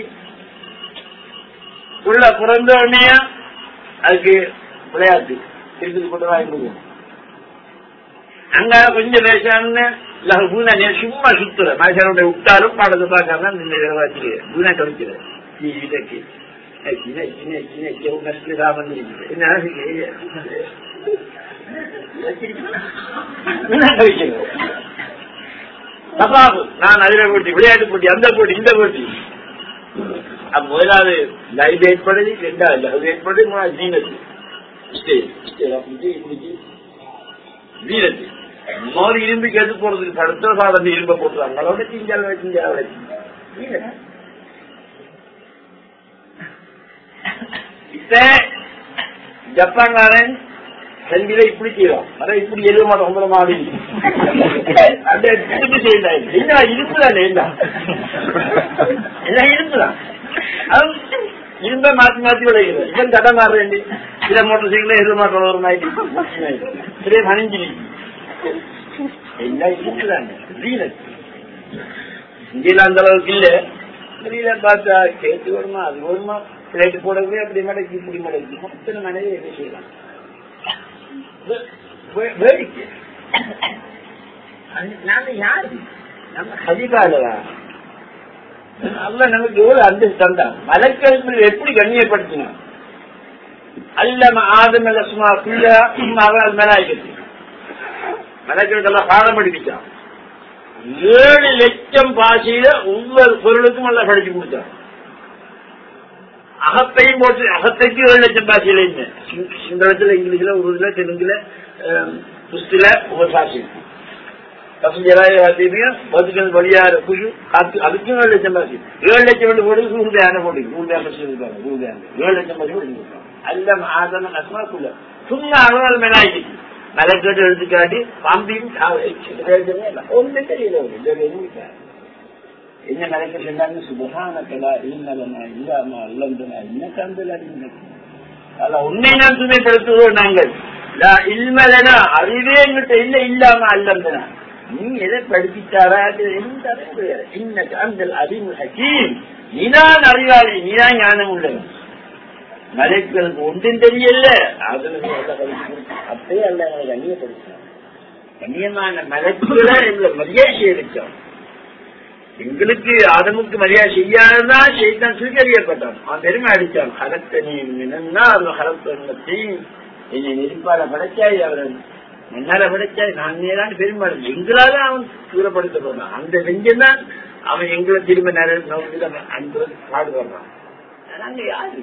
உள்ள பிறந்த உடனே அதுக்கு விளையாட்டு இருக்குது கொண்டு வாங்கி கொடுக்கும் அங்க கொஞ்சம் பேசாம பூனா சும்மா சுத்துற மனுஷனோட விட்டாலும் பாடத்தை பார்க்காம வச்சுக்க பூனா தொலைக்கிற இதற்கு சின்ன சின்ன சின்ன கஷ்ட சாபம் என்ன தபாபு நான் அதில போட்டி விளையாட்டு போட்டி அந்த போட்டி இந்த போட்டி முதலாவது லைவ் ஏற்படுது ரெண்டாவது லைவ் ஏற்படுது மூணாவது ஜீனத்து வீரத்து மோதி இரும்பு கெட்டு போறதுக்கு படுத்த சாதம் இரும்ப போட்டுறாங்க அதோட சிஞ்சால் சிஞ்சால் இப்ப ஜப்பான்காரன் செந்தில இப்படி செய்வோம் அதான் இப்படி எழுத மாட்டோம் ஒன்பது மாடி அந்த திருப்பி செய்யல என்ன இருப்புதான் என்ன எல்லாம் இருப்புதான் இரும்ப மாத்தி மாத்தி விளைகிறது இவன் தடை மாறுறேன் சில மோட்டர் சைக்கிள் எழுத மாட்டோம் ஒரு மாதிரி சில பணிஞ்சிரி எல்லாம் இருக்குதாங்க வீரன் இந்தியில அந்த அளவுக்கு இல்ல வெளியில பார்த்தா கேட்டு வருமா அது வருமா பிளேட்டு போடவே அப்படி மடக்கி இப்படி மடக்கி மொத்தம் மனைவி என்ன செய்யலாம் வேடிக்கை நாங்க யாரு நம்ம ஹதிகாலவா அல்ல நமக்கு எவ்வளவு அந்தஸ்து தந்தான் மலக்கள் எப்படி கண்ணியப்படுத்தினான் அல்லம ஆதம் சும்மா குள்ளா சும்மாவே அது மேல ஆகிடுச்சு மலக்களுக்கெல்லாம் பாடம் படிப்பிச்சான் ஏழு லட்சம் பாஷையில ஒவ்வொரு பொருளுக்கும் நல்லா படிச்சு கொடுத்தான் அகத்தையும் போட்டு அகத்தைக்கு ஏழு லட்சம் பாஷையில என்ன சிங்களத்துல இங்கிலீஷ்ல உருதுல தெலுங்குல புஸ்தில ஒவ்வொரு பாஷை பசுஞ்சராயும் வழியார குழு அதுக்கும் ஏழு லட்சம் பாஷை ஏழு லட்சம் வந்து போட்டு சூழ்நிலையான போட்டு சூழ்நிலையான சூழ்நிலையான ஏழு லட்சம் பாஷை போட்டு அல்ல ஆதன நஸ்மாக்குள்ள சும்மா அளவு மேலாயிட்டு மலக்கட்டு எடுத்துக்காட்டி பாம்பையும் ஒன்றும் தெரியல என்ன நடக்க சொன்னாங்க சுபகானக்கலா இல்லலனா இல்லாம அல்லந்தனா என்ன கந்தல அல்ல உண்மை நான் துணை செலுத்துவோம் நாங்கள் இல்மலனா அறிவே எங்கிட்ட இல்ல இல்லாம அல்லந்தனா நீ எதை படிப்பிச்சாரா இன்ன அந்த அறிவு ஹக்கீம் நீதான் அறிவாளி நீதான் ஞானம் உள்ளவன் மலைக்களுக்கு ஒன்றும் தெரியல அதுல அப்பயே அல்ல எங்களை கண்ணியப்படுத்தினான் கண்ணியமான மலைக்குள்ள எங்களை மரியாதை எடுத்தோம் எங்களுக்கு ஆதமுக்கு மரியாதை செய்யாததான் செய்தான் சுவீகரிக்கப்பட்டான் அவன் பெருமை அடித்தான் ஹரத்த நீ நின்னா அவன் ஹரத்தை என்னை நெருப்பால படைச்சாய் அவன் மண்ணால படைச்சாய் நான் நேரான பெருமை எங்களால அவன் தூரப்படுத்தப்படுறான் அந்த நெஞ்சம் தான் அவன் எங்களை திரும்ப நேரம் அந்த பாடுபடுறான் நாங்க யாரு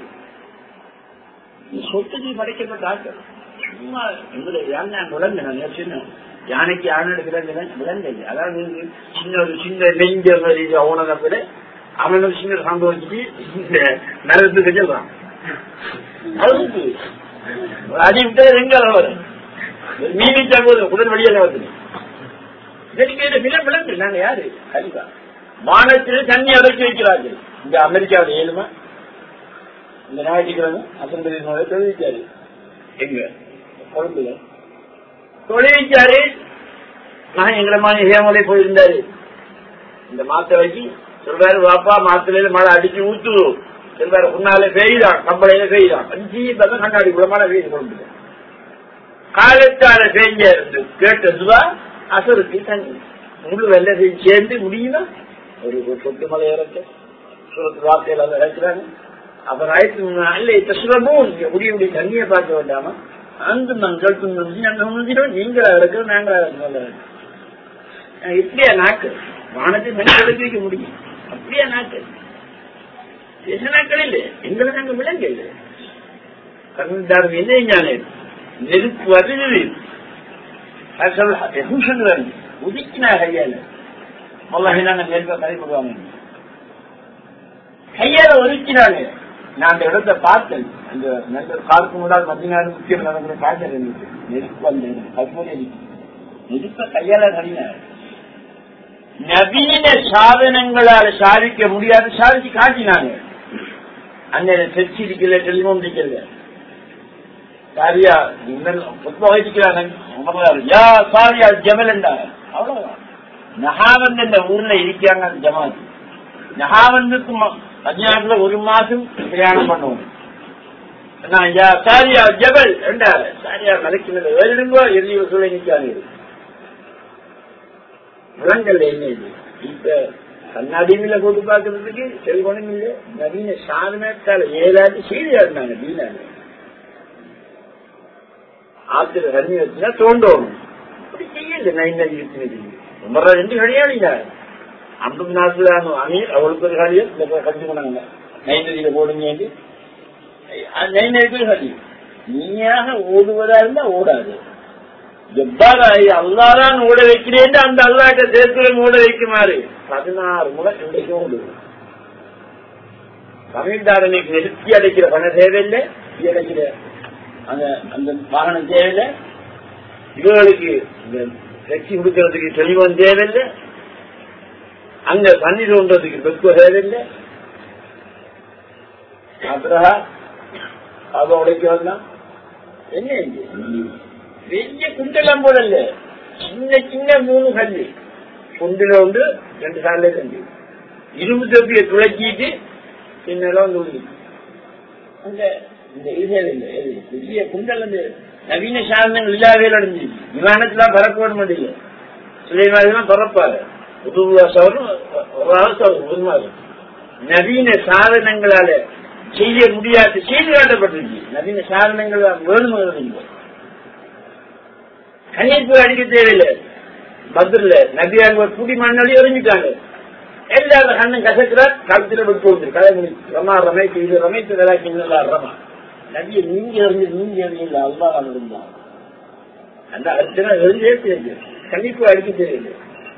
சொத்துக்கு படைக்கப்பட்ட ஆட்கள் சும்மா எங்களை யானை விளங்கின சின்ன யானைக்கு யானை விளங்கின விளங்கை அதாவது சின்ன ஒரு சின்ன நெஞ்ச அவனை விட அவனுக்கு சின்ன சாம்பு வச்சுட்டு நரத்துக்கு செல்றான் அதுக்கு அடி விட்டு எங்க வரும் மீனிச்சா போதும் உடல் வழியில வருது இதற்கு விலை விளங்கு நாங்க யாரு கண்டிப்பா வானத்தில் தண்ணி அடைச்சி வைக்கிறார்கள் இந்த அமெரிக்காவில் ஏழுமா இந்த ஞாயிற்றுக்கிழமை அசம்பிளி தொழிற்சாரு எங்க கொழும்புல தொழிற்சாரு நான் எங்களை மாதிரி ஹேமலை போயிருந்தாரு இந்த மாத்தரைக்கு சொல்றாரு வாப்பா மாத்திரையில மழை அடிச்சு ஊத்து சொல்றாரு முன்னாலே பெய்தான் கம்பளையில பெய்தான் அஞ்சு பக்கம் கண்ணாடி குளமான பெய்து கொண்டு காலத்தால பெய்ஞ்ச கேட்டதுவா அசருக்கு தண்ணி முழு வெள்ளத்தையும் சேர்ந்து முடியுமா ஒரு ஒரு சொட்டு மலை இறக்க சுரத்து வார்த்தையில அதை இறக்குறாங்க அப்புறம் ஆயிரத்தி அல்ல தசுரமும் முடிய முடிய தண்ணியை பார்க்க வேண்டாமா அந்த மங்கள் துன்பம் நாங்கள் முடிஞ்சிடும் நீங்களா இருக்கிறோம் நாங்களா இருக்கிறோம் இப்படியா நாக்கு வானத்தை மனிதர்களுக்கு வைக்க முடியும் அப்படியா நாக்கு பேச நாட்கள் இல்லை எங்களை நாங்க விலங்கு இல்லை கர்மதாரம் என்ன ஞானே நெருப்பு வருகிறது சொல்றாங்க உதிக்கினா கையால மல்லாஹி நாங்க நெருப்ப கரைப்படுவாங்க கையால ஒதுக்கினாங்க நான் அந்த இடத்தை பார்த்தேன் அந்த நல்ல பார்க்க முடியாத மத்திய முக்கியம் நடக்கிற காய்ச்சல் இருந்துச்சு நெருப்பு அந்த கற்பூரி நெருப்ப கையால கடினார் நவீன சாதனங்களால் சாதிக்க முடியாது சாதிச்சு காட்டினாங்க அண்ணன் திருச்சி இருக்கல டெலிபோன் இருக்கல சாரியா யா சாரியா ஜமலண்டா அவ்வளவுதான் நகாவன் என்ற ஊர்ல இருக்காங்க அந்த ஜமாத் நகாவனுக்கு மத்தியானத்துல ஒரு மாசம் பிரயாணம் பண்ணுவோம் சாரியா ஜபல் ரெண்டா சாரியா மலைக்கு வேறுங்கோ எரிய சூழல் நிற்காங்க விலங்கல் என்ன இது இப்ப கண்ணாடியில போட்டு பாக்குறதுக்கு செல்வனும் இல்லை நவீன சாதனத்தால ஏழாண்டு செய்தி இருந்தாங்க வீணாங்க ஆத்துல தண்ணி வச்சுனா தோண்டணும் அப்படி செய்யல நைன் இருக்கிறது ரொம்ப ரெண்டு கிடையாதுங்க ஐம்பது நாட்டுல அமீர் அவளுக்கு ஒரு காரியம் இந்த கற்றுக்கணாங்க நைன் நதியில போடுங்க நைன் நதிக்கு கட்டி நீயாக ஓடுவதா இருந்தா ஓடாது ஜப்பாராய் அல்லாதான் ஓட வைக்கிறேன் அந்த அல்லாட்ட சேர்த்துடன் ஓட வைக்குமாறு பதினாறு முறை இன்றைக்கு ஓடுது தமிழ்தாரனுக்கு நிறுத்தி அடைக்கிற பண தேவையில்லை அடைக்கிற அந்த அந்த வாகனம் தேவையில்லை இவர்களுக்கு இந்த வெற்றி கொடுக்கறதுக்கு தெளிவம் தேவையில்லை அங்க தண்ணி தோன்றதுக்கு வெப்ப தேவையில்லை அப்புறா அதை உடைக்க வந்தான் என்ன பெரிய குண்டெல்லாம் போடல சின்ன சின்ன மூணு கல்லு குண்டுல உண்டு ரெண்டு சாலையில இருந்து இரும்பு தொப்பியை துளைக்கிட்டு பின்னெல்லாம் வந்து உண்டு அந்த இந்த இதுகள் இல்லை பெரிய குண்டல் வந்து நவீன சாதனங்கள் இல்லாவே அடைஞ்சு விமானத்துல பறக்க விட முடியல சுலைமாதிரி பறப்பாரு நவீன சாதனங்களால செய்ய முடியாது செய்து காட்டப்பட்டிருக்கு நவீன சாதனங்கள் வேணுமே கண்ணீர் போய் அடிக்க தேவையில்லை பத்ரில நபியாங்க குடி மண்ணடி எறிஞ்சிட்டாங்க எல்லாரும் கண்ணன் கசக்கிறார் கழுத்துல விட்டு வந்து கலை முடி ரமா ரமைக்கு இது ரமைத்து வேலைக்கு ரமா நபியை நீங்க எறிஞ்சு நீங்க எறியல அல்லா இருந்தான் அந்த அர்ச்சனை எரிஞ்சே தெரியுது கண்டிப்பா அடிக்க தெரியல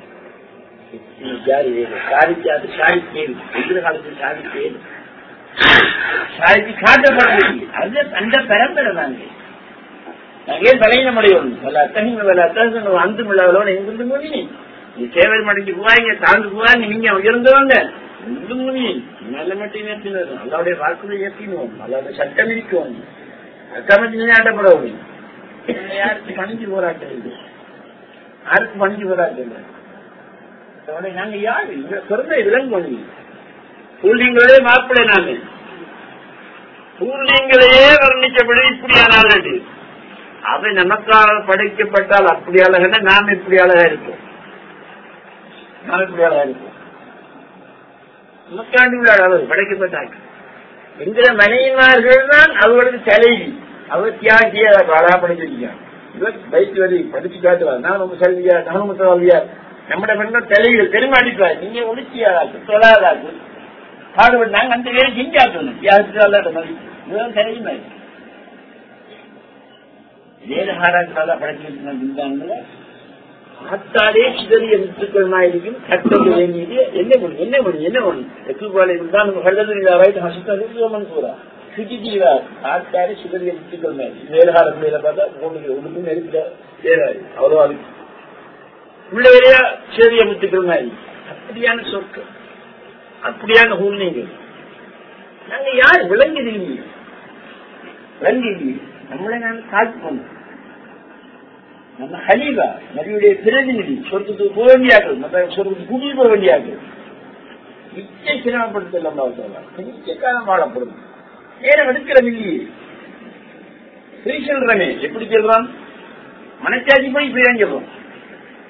சாதிக்காது சாதிக்கேன் எதிர்காலத்தில் சாதிக்கேன் சாதிக்கு காட்டப்படுறது அது அந்த பரம்பரை தாங்க நாங்கே தலையினமுடையவன் பல அத்தகைய பல அத்தகங்கள் அந்த உள்ளவளோட எங்கிருந்து முனி நீ சேவை மடைஞ்சு போவாங்க தாழ்ந்து போவாங்க நீங்க உயர்ந்தவங்க எங்கு முனி நல்ல மட்டும் ஏற்றினது அல்லாவுடைய வாக்குகளை ஏற்றினோம் அல்லாவுடைய சட்டம் இருக்கும் சட்டமத்தில் ஆட்டப்படவும் யாருக்கு பணிஞ்சு போராட்டம் இல்லை யாருக்கு பணிஞ்சு போராட்டம் இல்லை நாங்க யாரு பிறந்த விலங்கு பூர்ணீங்களே மாப்பிள்ளை நாங்க பூர்ணீங்களையே வர்ணிக்கப்படி இப்படியானால் அவை நமக்காக படைக்கப்பட்டால் அப்படி அழகன நாம் இப்படி அழகா இருப்போம் நாம் இப்படி அழகா இருப்போம் நமக்காண்டி உள்ள அளவு படைக்கப்பட்டாங்க என்கிற மனைவிமார்கள் தான் அவர்களுக்கு தலைவி அவர் தியாகிய அழகா படிச்சிருக்காங்க இவர் பைக் வரி படிச்சு காட்டுவார் நான் உங்க செல்வியா நானும் முத்தவாதியார் நம்முடைய பெண்கள் தலைவிகள் பெருமாடிப்பார் நீங்க ஒளிச்சியாராக்கு சொல்லாதாக்கு பாடுபட்டு நாங்க அந்த வேலை செஞ்சாக்கணும் யாருக்கு அல்லாத மதிப்பு இதுதான் தலைவி மாதிரி வேதகாரங்களால படைச்சிருந்தாங்க ஆத்தாலே சிதறிய முத்துக்கள் இருக்கும் கட்டது வேண்டியது என்ன பண்ணும் என்ன பண்ணும் என்ன பண்ணும் எக்குபாலை தான் நம்ம கண்டது ரைட் ஹசத்தன் கூறா சுஜிதீவார் ஆத்தாலே சிதறிய முத்துக்கள் மாதிரி வேதகார பிள்ளையில பார்த்தா பொண்ணுக்கு உடுப்பு நெருப்பில சேராது அவ்வளோ அது பிள்ளையா சிதறிய முத்துக்கள் மாதிரி அப்படியான சொற்கள் அப்படியான சூழ்நிலைகள் நாங்க யார் விளங்குதீங்க விளங்குதீங்க நம்மளை நான் காத்துக்கணும் நம்ம ஹலீபா நபியுடைய பிரதிநிதி சொர்க்கத்துக்கு போக வேண்டியாக்கள் மற்ற சொர்க்கத்துக்கு கூட்டிட்டு போக வேண்டியாக்கள் நிச்சய சிரமப்படுத்தல் நம்ம நிச்சய காலம் வாழப்படும் நேரம் எடுக்கிறோம் இல்லையே பிரி சொல்றமே எப்படி சொல்றான் மனச்சாட்சி போய் இப்படி சொல்றோம்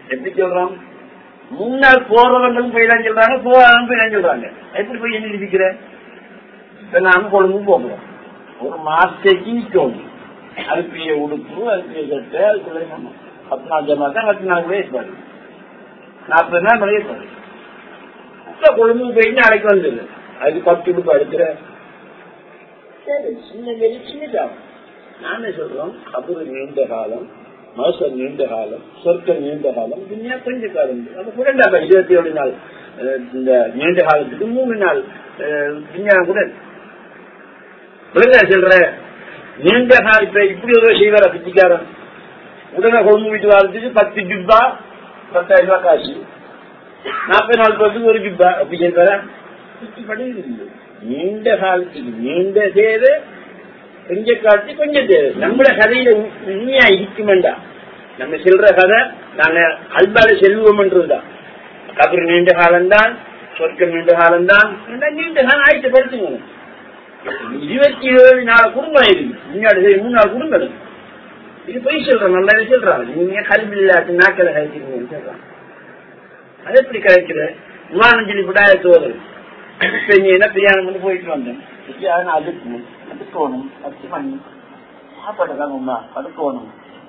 எப்படி சொல்றோம் முன்னாள் போறவங்களும் போயிடான்னு சொல்றாங்க போறாங்க போயிடான்னு சொல்றாங்க எப்படி போய் என்ன நிரூபிக்கிற இப்ப நாம கொழும்பு போகிறோம் ஒரு மாசத்தைக்கு நிற்கும் அல்பிய உடுப்பு அல்பிய கட்டு அதுக்குள்ள நம்ம பத்து நாள் ஜமா தான் பத்து நாள் கூட ஏற்பாடு நாற்பது நாள் கூட ஏற்பாடு இப்ப கொழும்பு போயிட்டு நாளைக்கு வந்துடுது அதுக்கு பத்து உடுப்பு அடுக்கிற சரி சின்ன வேலை சின்னதாகும் நானே சொல்றோம் கபரு நீண்ட காலம் மோசம் நீண்ட காலம் சொர்க்கம் நீண்ட காலம் துன்யா கொஞ்ச காலம் அப்ப கூட இருபத்தி ஏழு நாள் அஹ், இந்த நீண்ட காலத்துக்கு மூணு நாள் அஹ், துன்யா கூட விளங்க சொல்ற நீண்ட கால இப்ப இப்படி ஒரு செய்வார பிச்சைக்காரன் உடனே கொண்டு வீட்டு வாழ்த்துக்கு பத்து ஜிப்பா பத்தாயிரம் ரூபாய் காசு நாற்பது நாள் போறதுக்கு ஒரு ஜிப்பா அப்படி சொல்றாரா இப்படி இல்லை. நீண்ட காலத்துக்கு நீண்ட சேவை கொஞ்ச காலத்து கொஞ்சம் தேவை நம்மள கதையில உ- உண்மையா இருக்குமெண்டா நம்ம சொல்ற கதை நாங்க அல்பால செல்வோம்ன்றதுதான் கபர் நீண்ட காலம்தான் சொர்க்கம் நீண்ட காலம்தான் எல்லாம் நீண்ட காலம் ஆயிட்டு படுத்துங்க இருபத்தி ஏழு நாள் குடும்பம் இருக்கு முன்னாடி சரி, மூணு நாள் குடும்பம் இருக்கு இது பொய் சொல்றோம் நல்லாவே சொல்றாங்க நீங்க கல்வி இல்லாத நாட்களை கழிச்சிருக்கீங்கன்னு சொல்றாங்க அது எப்படி கிடைக்கிற விமானஞ்சலி விடாய தோறு இப்ப நீ என்ன பிரியாணம் பண்ணி போயிட்டு வந்தேன் பிரியாணம் அதுக்கணும் அதுக்கணும் பத்து மணி சாப்பாடு தாங்கம்மா படுக்கணும்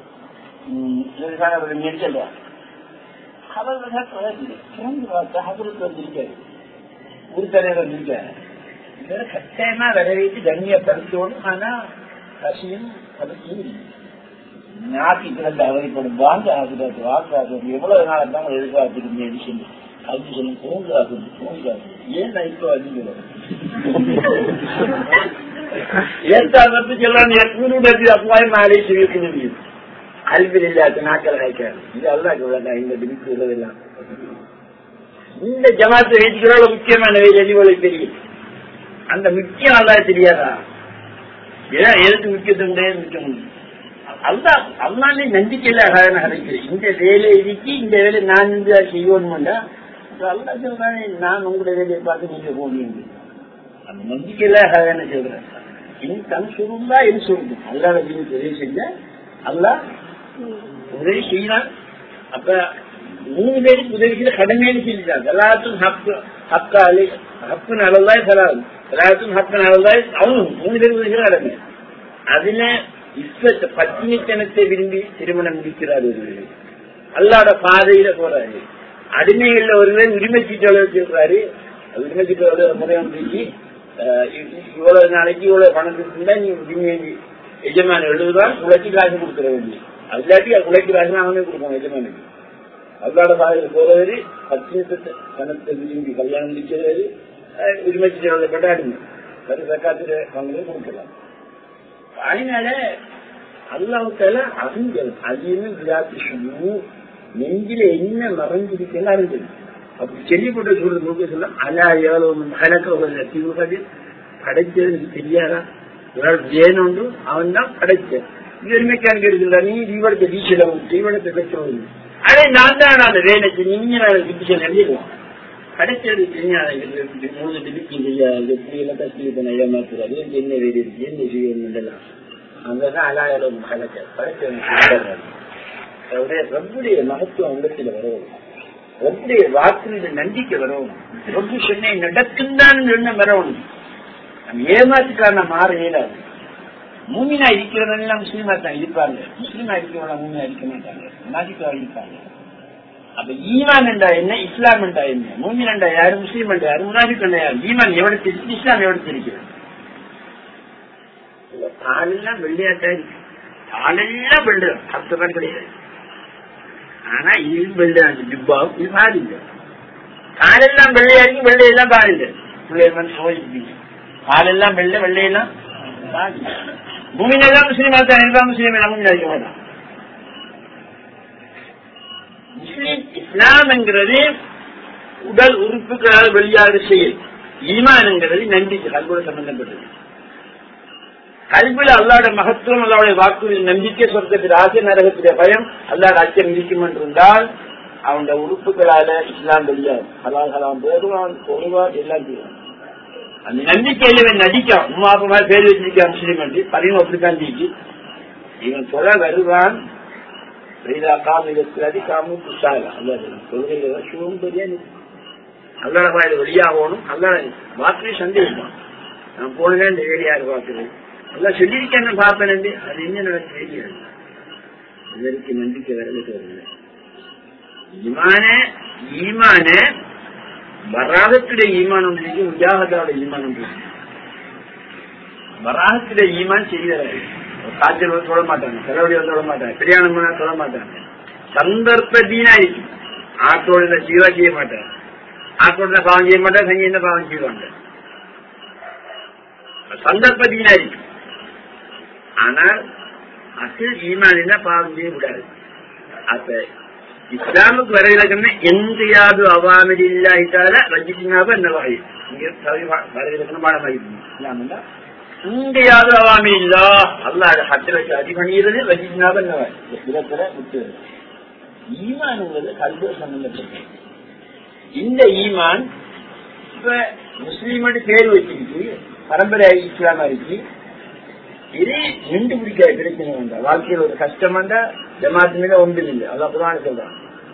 நெச்சல ஒரு தலைவர் வந்திருக்காரு இவரை கட்டாயமா வரவேற்று கண்ணியப்படுத்தணும் ஆனா பசியும் படுத்தியும் இல்லை. நாட்டி கிடந்து அவதிப்படும் வாங்க ஆகுது வாக்காது எவ்வளவு நாள் இருந்தாலும் எதிர்பார்த்துருந்தேன் சொல்லி அது சொல்லி தூங்காது தூங்காது ஏன் நான் இப்போ அதிகம் ஏன் தான் வந்து சொல்லலாம் எட்நூறு அப்பாயம் மாலை செய்ய முடியும் அல்பில் இல்லாத நாட்கள் வைக்காது இது அல்லாக்கு வேண்டாம் இந்த பிடிப்பு உள்ளதெல்லாம் இந்த ஜமாத்தை வைத்துக்கிறோட முக்கியமான வேலை எதிர்வலை தெரியும் அந்த முக்கியம் அல்லா தெரியாதா ஏன் எதுக்கு முக்கியத்துவம் கிடையாது முக்கியம் அல்லா அல்லாமே நம்பிக்கையில அழகான அழைக்கிறேன் இந்த வேலை இதுக்கு இந்த வேலை நான் இந்த செய்யணும்டா அல்லா சொல்றானே நான் உங்களுடைய வேலையை பார்த்து நீங்க போவீங்க அந்த நம்பிக்கையில அழகான சொல்றேன் இனி தன் சுருந்தா என் சுருந்து அல்லாத உதவி செஞ்ச அல்லா உதவி செய்யலாம் அப்ப மூணு பேருக்கு உதவி செய்ய கடமைன்னு சொல்லிட்டாங்க எல்லாத்துக்கும் ஹக்கு ஹக்காலி ஹக்கு நல்லதாய் சலாது எல்லாத்துக்கும் ஹக்கு நல்லதாய் அவனும் மூணு பேருக்கு உதவி செய்ய கடமை அதுல இஸ்வத்தை பத்தினித்தனத்தை விரும்பி திருமணம் முடிக்கிறார் ஒருவர் அல்லாட பாதையில போறாரு அடிமைகள்ல ஒருவர் உரிமை சீட்டாளர் வச்சிருக்காரு உரிமை சீட்டாளர் முறையம் பேசி இவ்வளவு நாளைக்கு இவ்வளவு பணம் இருந்தா நீ உரிமை எஜமான எழுதுதான் உழைச்சி காசு கொடுக்குற வேண்டி அது இல்லாட்டி உழைச்சி காசு அவனே கொடுப்பான் எஜமானுக்கு அல்லாட பாதையில போறவரு பத்தினத்தை பணத்தை விரும்பி கல்யாணம் முடிக்கிறவரு உரிமை சீட்டாளர் பட்ட அடிமை அது சக்காத்துல பங்கு கொடுக்கலாம் அதனால அல்லாவுக்கால அறிஞர் அதின்னு விராட்டு சொல்லு நெஞ்சில என்ன மறைஞ்சிருக்குன்னு அறிஞ்சது அப்படி செல்லிப்பட்ட சொல்றது நோக்க சொல்ல அலா எவ்வளவு கணக்க தீவுகள் படைச்சது எனக்கு தெரியாதா ஒரு வேணுண்டு அவன் தான் படைச்ச இவர் மெக்கானிக் இருக்கிறா நீ இவடத்தை வீச்சில இவடத்தை பெற்றோம் அதே நான் தான் அந்த வேலைக்கு நீங்க நான் விட்டு எழுதிடுவான் கடைசியது மூணு டிபிக்கு செய்யாது இப்படியெல்லாம் கஷ்டி பண்ண ஏமாத்துறாரு என்ன வேறு இருக்கு என்ன செய்யணும் அங்கதான் அலாயிரம் கலைச்ச படைச்சவனுடைய ரப்புடைய மகத்துவம் இடத்துல வரவும் ரப்புடைய வாக்குடைய நம்பிக்கை வரவும் ரப்பு சொன்ன நடக்கும் தான் எண்ணம் வரவும் நம்ம ஏமாத்துக்கான மாற இயலாது மூமினா இருக்கிறவங்க எல்லாம் முஸ்லீமா தான் இருப்பாங்க முஸ்லீமா இருக்கிறவங்க மூமினா இருக்க மாட்டாங்க நாதிக்கா இருப்பாங்க அப்ப ஈமான் என்றா என்ன இஸ்லாம் என்றா என்ன மூமின் என்றா யாரு முஸ்லீம் என்றா யாரு முனாஃபிக் என்றா யாரு ஈமான் எவ்வளவு தெரிஞ்சு இஸ்லாம் எவ்வளவு தெரிகிறது காலெல்லாம் வெள்ளையாட்டா இருக்கு காலெல்லாம் வெள்ளை பத்து பேர் கிடையாது ஆனா இது வெள்ளை ஜிப்பாவும் இது பாருங்க காலெல்லாம் வெள்ளையா இருக்கு வெள்ளையெல்லாம் பாருங்க பிள்ளைகள் சோதிப்பீங்க காலெல்லாம் வெள்ளை வெள்ளையெல்லாம் பாருங்க மூமினெல்லாம் முஸ்லீமா தான் எல்லா முஸ்லீம் எல்லாம் முன்னாடி மாட்டான் முஸ்லிம் இஸ்லாம் என்கிறது உடல் உறுப்புகளால் வெளியாக செயல் ஈமான்ங்கிறது நம்பிக்கை கல்வோடு சம்பந்தப்பட்டது கல்வியில் அல்லாட மகத்துவம் அல்லாவுடைய வாக்குறுதி நம்பிக்கை சொர்க்கத்தில் ஆசை நரகத்துடைய பயம் அல்லாட அச்சம் இருக்கும் என்றிருந்தால் அவனுடைய உறுப்புகளால இஸ்லாம் வெளியாகும் ஹலால் ஹலாம் போடுவான் போடுவான் எல்லாம் செய்வான் அந்த நம்பிக்கையில இவன் நடிக்கான் உமா அப்பமா பேர் வச்சிருக்கான் முஸ்லீம் என்று பதினு அப்படித்தான் தீக்கி இவன் சொல்ல வருவான் பெரிதா காமிடத்தில் காமு புத்தாகலாம் அல்ல கொள்கையில சுகம் தெரியாது அல்லாட வாயில வெளியாகணும் அல்லாட வார்த்தை சந்தேகமா நான் போனதே இந்த வேலையாக பார்க்கிறேன் எல்லாம் சொல்லியிருக்கேன் பார்ப்பேன் அது என்ன நடக்க தெரியாது இதற்கு நம்பிக்கை வரலுக்கு வரல ஈமான ஈமான வராகத்துடைய ஈமான் ஒன்று உஜாகதாவோட ஈமான் ஒன்று வராகத்துடைய ஈமான் செய்தராது காய்ச்சல் வந்து சொல்ல மாட்டாங்க செலவழி வந்து சொல்ல மாட்டாங்க கல்யாணம் பண்ண சொல்ல மாட்டாங்க சந்தர்ப்ப தீனாயிருக்கு ஆட்டோட ஜீவா செய்ய மாட்டாங்க ஆட்டோட பாவம் செய்ய மாட்டாங்க சங்கீத பாவம் செய்வாங்க சந்தர்ப்ப தீனாயிருக்கு ஆனால் அசல் ஈமான் என்ன பாவம் செய்யக்கூடாது அப்ப இஸ்லாமுக்கு வர இலக்கணம் எந்தையாது அவாமில் இல்லாயிட்டால ரஜினாப என்ன வகை இங்க வர இலக்கணம் பாடமாயிருக்கு இந்தையாது அவாமி இல்லா அல்லாத ஹத்திரக்கு அடிபணிகிறது ரஜினாப என்ன வகை விதத்துல விட்டு ஈமான்ங்கிறது கல்வ சம்பந்தப்பட்டது இந்த ஈமான் இப்ப முஸ்லீமோட பேர் வச்சுக்கிட்டு பரம்பரை இஸ்லாமா இருக்கு இது நின்று பிடிக்காத பிரச்சனை வந்தா வாழ்க்கையில் ஒரு கஷ்டம் வந்தா ஜமாத்து மேல ஒன்றும் இல்லை அதான் புராணம் சொல்றாங்க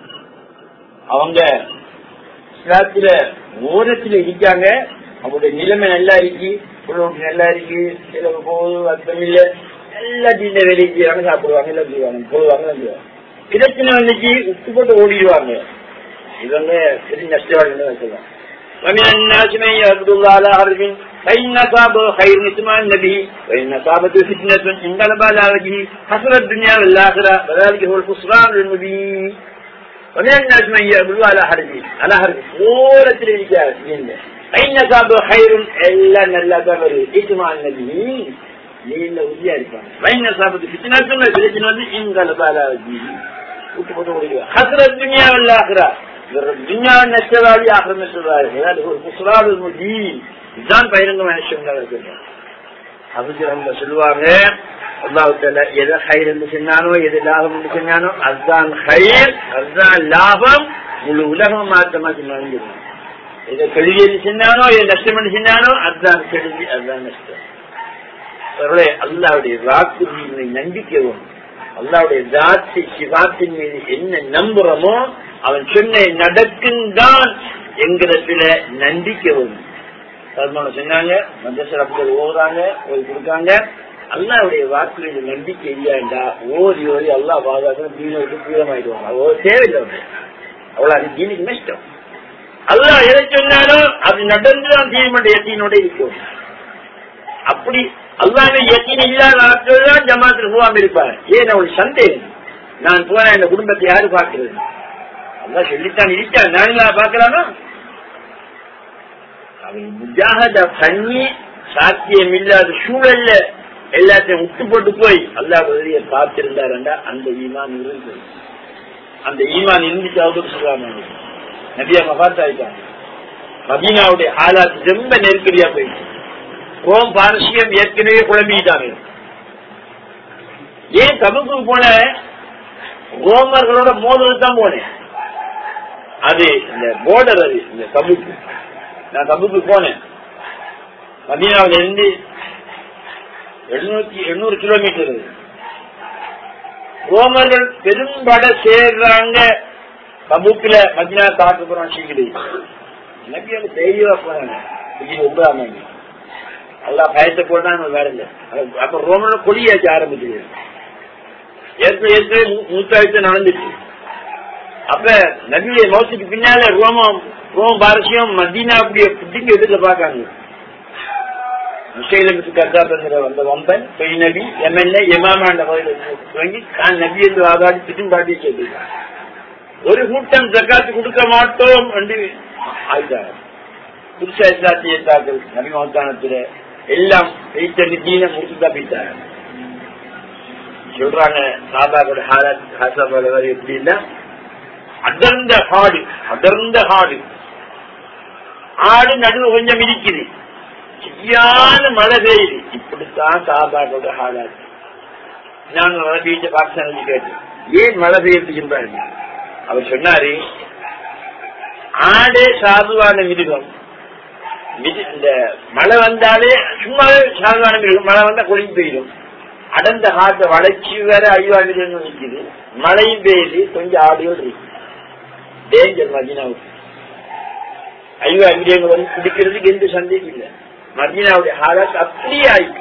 அவங்க இஸ்லாத்துல ஓரத்துல இருக்காங்க அவங்களுடைய நிலைமை நல்லா இருக்கு குடும்பம் நல்லா இருக்கு சில போது அர்த்தம் இல்ல எல்லாத்தையும் இந்த வேலைக்கு செய்வாங்க சாப்பிடுவாங்க எல்லாம் செய்வாங்க போடுவாங்க எல்லாம் செய்வாங்க பிரச்சனை வந்துச்சு உப்பு போட்டு ஓடிடுவாங்க இவங்க பெரிய நஷ்டவாடிகள் சொல்லலாம் ومن الناس من يعبد الله على حرف فإن أصابه خير اسمع النبي وإن أصابته فتنة انقلب على وجهه خسر الدنيا والآخرة وذلك هو الخسران المبين ومن الناس من يعبد الله على حرف على حرف سورة الرجال فإن أصابه خير إلا أن الله تبر اسمع النبي நீல உறுதியா இருப்பாங்க வைன சாபத்து பித்தினாக்கள் பிரச்சனை வந்து இங்கல பாலாவதி விட்டு போட்டு ஓடிடுவா ஹசரத் துனியாவில் ஆகிறா துன்யா நஷ்டவாதி ஆகிரம் நஷ்டவாதி ஒரு குசராது முஜீன் இதுதான் பகிரங்கமான விஷயம் அவங்க சொல்லுவாங்க அல்லாஹால எதை ஹைர் என்று சொன்னானோ எது லாபம் என்று சொன்னானோ அதுதான் ஹைர் அதுதான் லாபம் முழு உலகம் மாற்றமா சொன்னாங்க எதை கல்வி என்று சொன்னானோ எது நஷ்டம் என்று சொன்னானோ அதுதான் கல்வி அதுதான் நஷ்டம் அல்லாவுடைய வாக்கு நம்பிக்கை வேணும் அல்லாவுடைய ஜாத்தி சிவாத்தின் மீது என்ன நம்புறோமோ அவன் சொன்ன நடக்குந்தான் என்கிறதுல நம்பிக்கை வரும் சல்மான் சொன்னாங்க மத்தியசரப்புகள் ஓடுறாங்க ஓடி கொடுக்காங்க அல்லாவுடைய வாக்குல நம்பிக்கை இல்லையாண்டா ஓதி ஓதி அல்லா பாதுகாக்க தீனுக்கு தீவிரமாயிடுவாங்க ஓ தேவையில்லை அவ்வளவு அது தீனுக்கு நஷ்டம் அல்லா எதை சொன்னாலும் அது நடந்துதான் தீர்மண்ட எத்தினோட இருக்கும் அப்படி அல்லாத எத்தின் இல்லாத ஆட்கள் ஜமாத்தில் போகாம இருப்பார் ஏன் அவளுக்கு சந்தேகம் நான் போன இந்த குடும்பத்தை யாரு பார்க்கிறது அல்லா சொல்லித்தான் இருக்கான் நாங்களா பார்க்கலாமா அவன் முஜாகத பண்ணி சாத்தியம் இல்லாத சூழல்ல எல்லாத்தையும் விட்டு போட்டு போய் அல்லா உதவிய பார்த்திருந்தாருண்டா அந்த ஈமான் இருந்தது அந்த ஈமான் இருந்துச்சு அவருக்கு சொல்றாங்க நபியா மகாத்தா இருக்காங்க மதீனாவுடைய ஆளாத்து ரொம்ப நெருக்கடியா போயிடுச்சு ரோம் பாரசியம் ஏற்கனவே குழம்பிட்டாங்க ஏன் தபுக்கு போன ரோமர்களோட மோதல் தான் போனேன் அது இந்த போர்டர் அது இந்த தபுக்கு நான் தபுக்கு போனேன் மதீனாவில இருந்து எழுநூத்தி எண்ணூறு கிலோமீட்டர் ரோமர்கள் பெரும்பட சேர்றாங்க தபுக்குல மதினா தாக்கு போறோம் சீக்கிரம் எனக்கு அந்த தெரியவா போனாங்க ஒன்பதாம் ஆண்டு அல்லா பயத்தை போட்டாங்க வேற இல்ல அப்ப ரோமன கொடியாச்சு ஆரம்பிச்சது ஏற்கனவே ஏற்கனவே நூத்தாயிரத்து நடந்துச்சு அப்ப நபிய மௌத்துக்கு பின்னால ரோமம் ரோம் பாரசியம் மதீனா அப்படியே புட்டிங்க எதிர்ல பாக்காங்க முசைலமுக்கு கர்த்தாபந்திர வந்த வம்பன் பெய் நபி எம்எல்ஏ எமாமாண்ட வாங்கி தான் நபி என்று வாதாடி திட்டம் காட்டி சொல்லிருக்காங்க ஒரு கூட்டம் ஜக்காத்து கொடுக்க மாட்டோம் என்று ஆயிட்டாங்க புதுசா இஸ்லாத்தியத்தாக்கள் நபி மௌத்தானத்துல எல்லாம் பெய்த்தடி தீன முடிச்சு தப்பிட்டாங்க சொல்றாங்க சாபாவோட ஹாலாத் ஹாசாபால வரை எப்படின்னா அடர்ந்த காடு அடர்ந்த காடு ஆடு நடுவு கொஞ்சம் இருக்குது சரியான மழை பெய்யுது இப்படித்தான் சாபாவோட ஹாலாத் நான் மழை பெய்ஞ்ச பாகிஸ்தான் கேட்டேன் ஏன் மழை பெய்யுது அவர் சொன்னாரு ஆடே சாதுவான மிருகம் இந்த மழை வந்தாலே சும்மா சாதாரண மிருகம் மழை வந்தா கொழிஞ்சு போயிடும் அடர்ந்த காட்ட வளர்ச்சி வேற ஐவாடிகள் நிற்குது மழையும் பெய்யுது கொஞ்சம் ஆடியோடு இருக்கு டேஞ்சர் மதீனாவுக்கு ஐவா அங்கிரியங்க வந்து பிடிக்கிறதுக்கு எந்த சந்தேகம் இல்லை மதீனாவுடைய ஹாலாத் அப்படியே ஆயிட்டு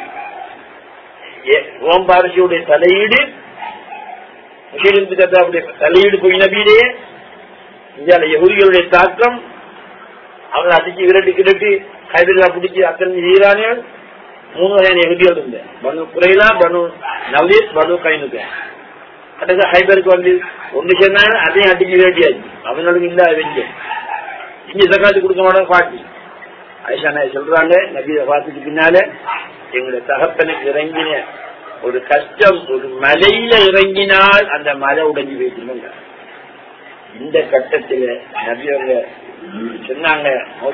ஓம் பாரசியுடைய தலையீடு முஸ்லிம் கதாவுடைய தலையீடு போய் நபியிலேயே இந்தியாவில் யகுதிகளுடைய தாக்கம் அவங்க அடிச்சு விரட்டி கிரட்டி ஹைதரா பிடிச்சி அத்தனை ஈரானியல் மூணு வகையான யகுதிகள் இருந்த பனு குறைலா பனு நவீஸ் பனு கைனுக்க கடைசி ஹைபருக்கு வந்து ஒன்று சேர்ந்தாங்க அதையும் அடிச்சு விரட்டியாச்சு அவங்களுக்கு இல்லாத வெஞ்சம் இங்க சக்காத்து கொடுக்க மாட்டோம் பாட்டி ஐஷா நாய் சொல்றாங்க நபியை பார்த்துட்டு பின்னால எங்களுடைய தகப்பனுக்கு இறங்கின ஒரு கஷ்டம் ஒரு மலையில இறங்கினால் அந்த மலை உடைஞ்சு போயிட்டு இந்த கட்டத்துல நபி அவங்க சொன்னாங்க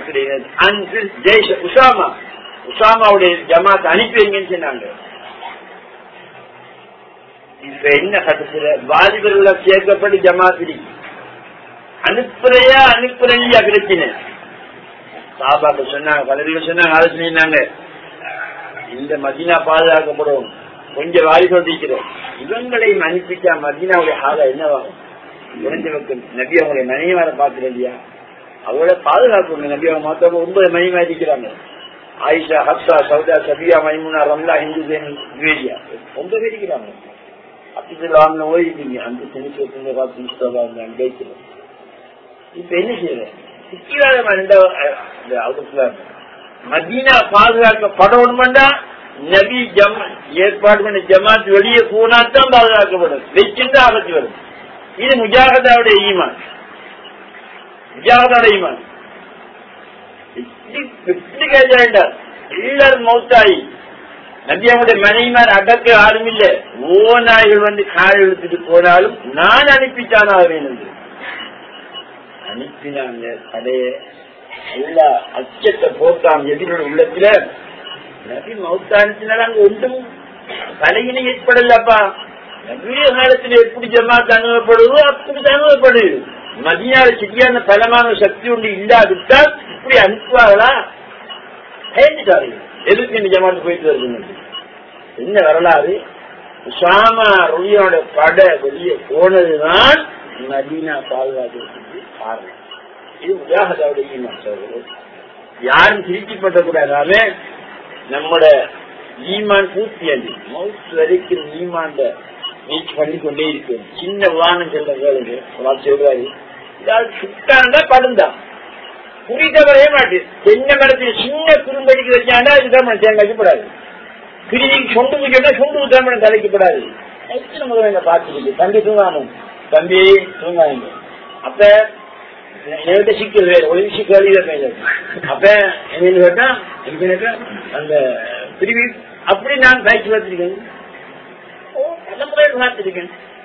உசாமா உசாமாவுடைய ஜமாத் அனுப்பி வைங்கன்னு சொன்னாங்க இப்ப என்ன கட்டத்துல வாலிபர்களை சேர்க்கப்பட்டு ஜமாத் இருக்கு அனுப்புறையா அனுப்புறையா பிரச்சனை சாபாக்கு சொன்னாங்க பலர்கள் சொன்னாங்க ஆலோசனைனாங்க இந்த மதினா பாதுகாக்கப்படும் கொஞ்சம் வாலிபர் இருக்கிறோம் இவங்களை அனுப்பிச்சா மதினாவுடைய ஆளா என்னவாகும் குறைஞ்சவருக்கு நபி அவங்களுடைய மனைவியார பாக்குறது இல்லையா அவளை பாதுகாக்கணும் நபி அவங்க மொத்தம் ஒன்பது மனைவியா இருக்கிறாங்க ஆயிஷா ஹப்சா சௌதா சபியா மைமுனா ரம்லா ஹிந்து ஜுவேரியா ஒன்பது பேர் இருக்கிறாங்க அப்படி ஓடிட்டீங்க அந்த சனிக்கு பார்த்து அங்கேக்கிறோம் இப்ப என்ன செய்யறேன் மதீனா பாதுகாக்கப்படணும்டா நபி ஜம் ஏற்பாடு பண்ண ஜமாத் வெளியே போனாத்தான் பாதுகாக்கப்படும் வச்சிருந்தா ஆபத்து வரும் இது முஜாகதாவுடைய ஈமான் முஜாகதாவுடைய ஈமான் வேண்டாம் எல்லாரும் மௌத்தாயி நபியாவுடைய மனைவிமார் அடக்க யாரும் இல்ல ஓநாய்கள் வந்து கால் எடுத்துட்டு போனாலும் நான் அனுப்பித்தானாக வேணும் அனுப்பினாங்க கடைய எல்லா அச்சத்தை போட்டான் எதிரோட உள்ளத்துல நபி மௌத்தானத்தினால அங்க ஒன்றும் தலையினை ஏற்படலப்பா நபிய காலத்துல எப்படி ஜமாத்து அனுபவப்படுதோ அப்படி அனுபவப்படுது மதியால சரியான பலமான சக்தி ஒன்று இல்லாவிட்டால் இப்படி அனுப்புவார்களா கேட்டுட்டாரு எதுக்கு இந்த ஜமாத்து போயிட்டு வருது என்ன வரலாறு உசாமா ருவியோட படை வெளியே போனதுதான் மதீனா பாதுகாக்கிறதுக்கு காரணம் இது உதாகதாவுடைய ஈமான் சோதரர் யாரும் திருப்திப்பட்டக்கூடாது நம்மோட ஈமான் பூர்த்தி அஞ்சு மவுத் வரைக்கும் ஈமாண்ட நீச்சு பண்ணி கொண்டே இருக்கு சின்ன வானம் செல்ற கேளுங்க சொல்றாரு இதாவது சுட்டாண்டா படுந்தா புரிதவரே மாட்டு தென்னை மரத்தில் சின்ன குறும்படிக்கு வச்சாண்டா அதுதான் தேங்காய்க்கப்படாது பிரிவிக்கு சொண்டு பூஜை சொண்டு ஊத்தாம தலைக்கப்படாது நம்ம பார்த்துக்கிட்டு தம்பி தூங்காம தம்பி தூங்காங்க அப்ப என்கிட்ட சிக்கல் வேறு ஒரு சிக்கல் அப்ப என்ன கேட்டா எனக்கு அந்த பிரிவி அப்படி நான் காய்ச்சி பார்த்திருக்கேன் நல்ல முறையில் பார்த்திருக்கேன்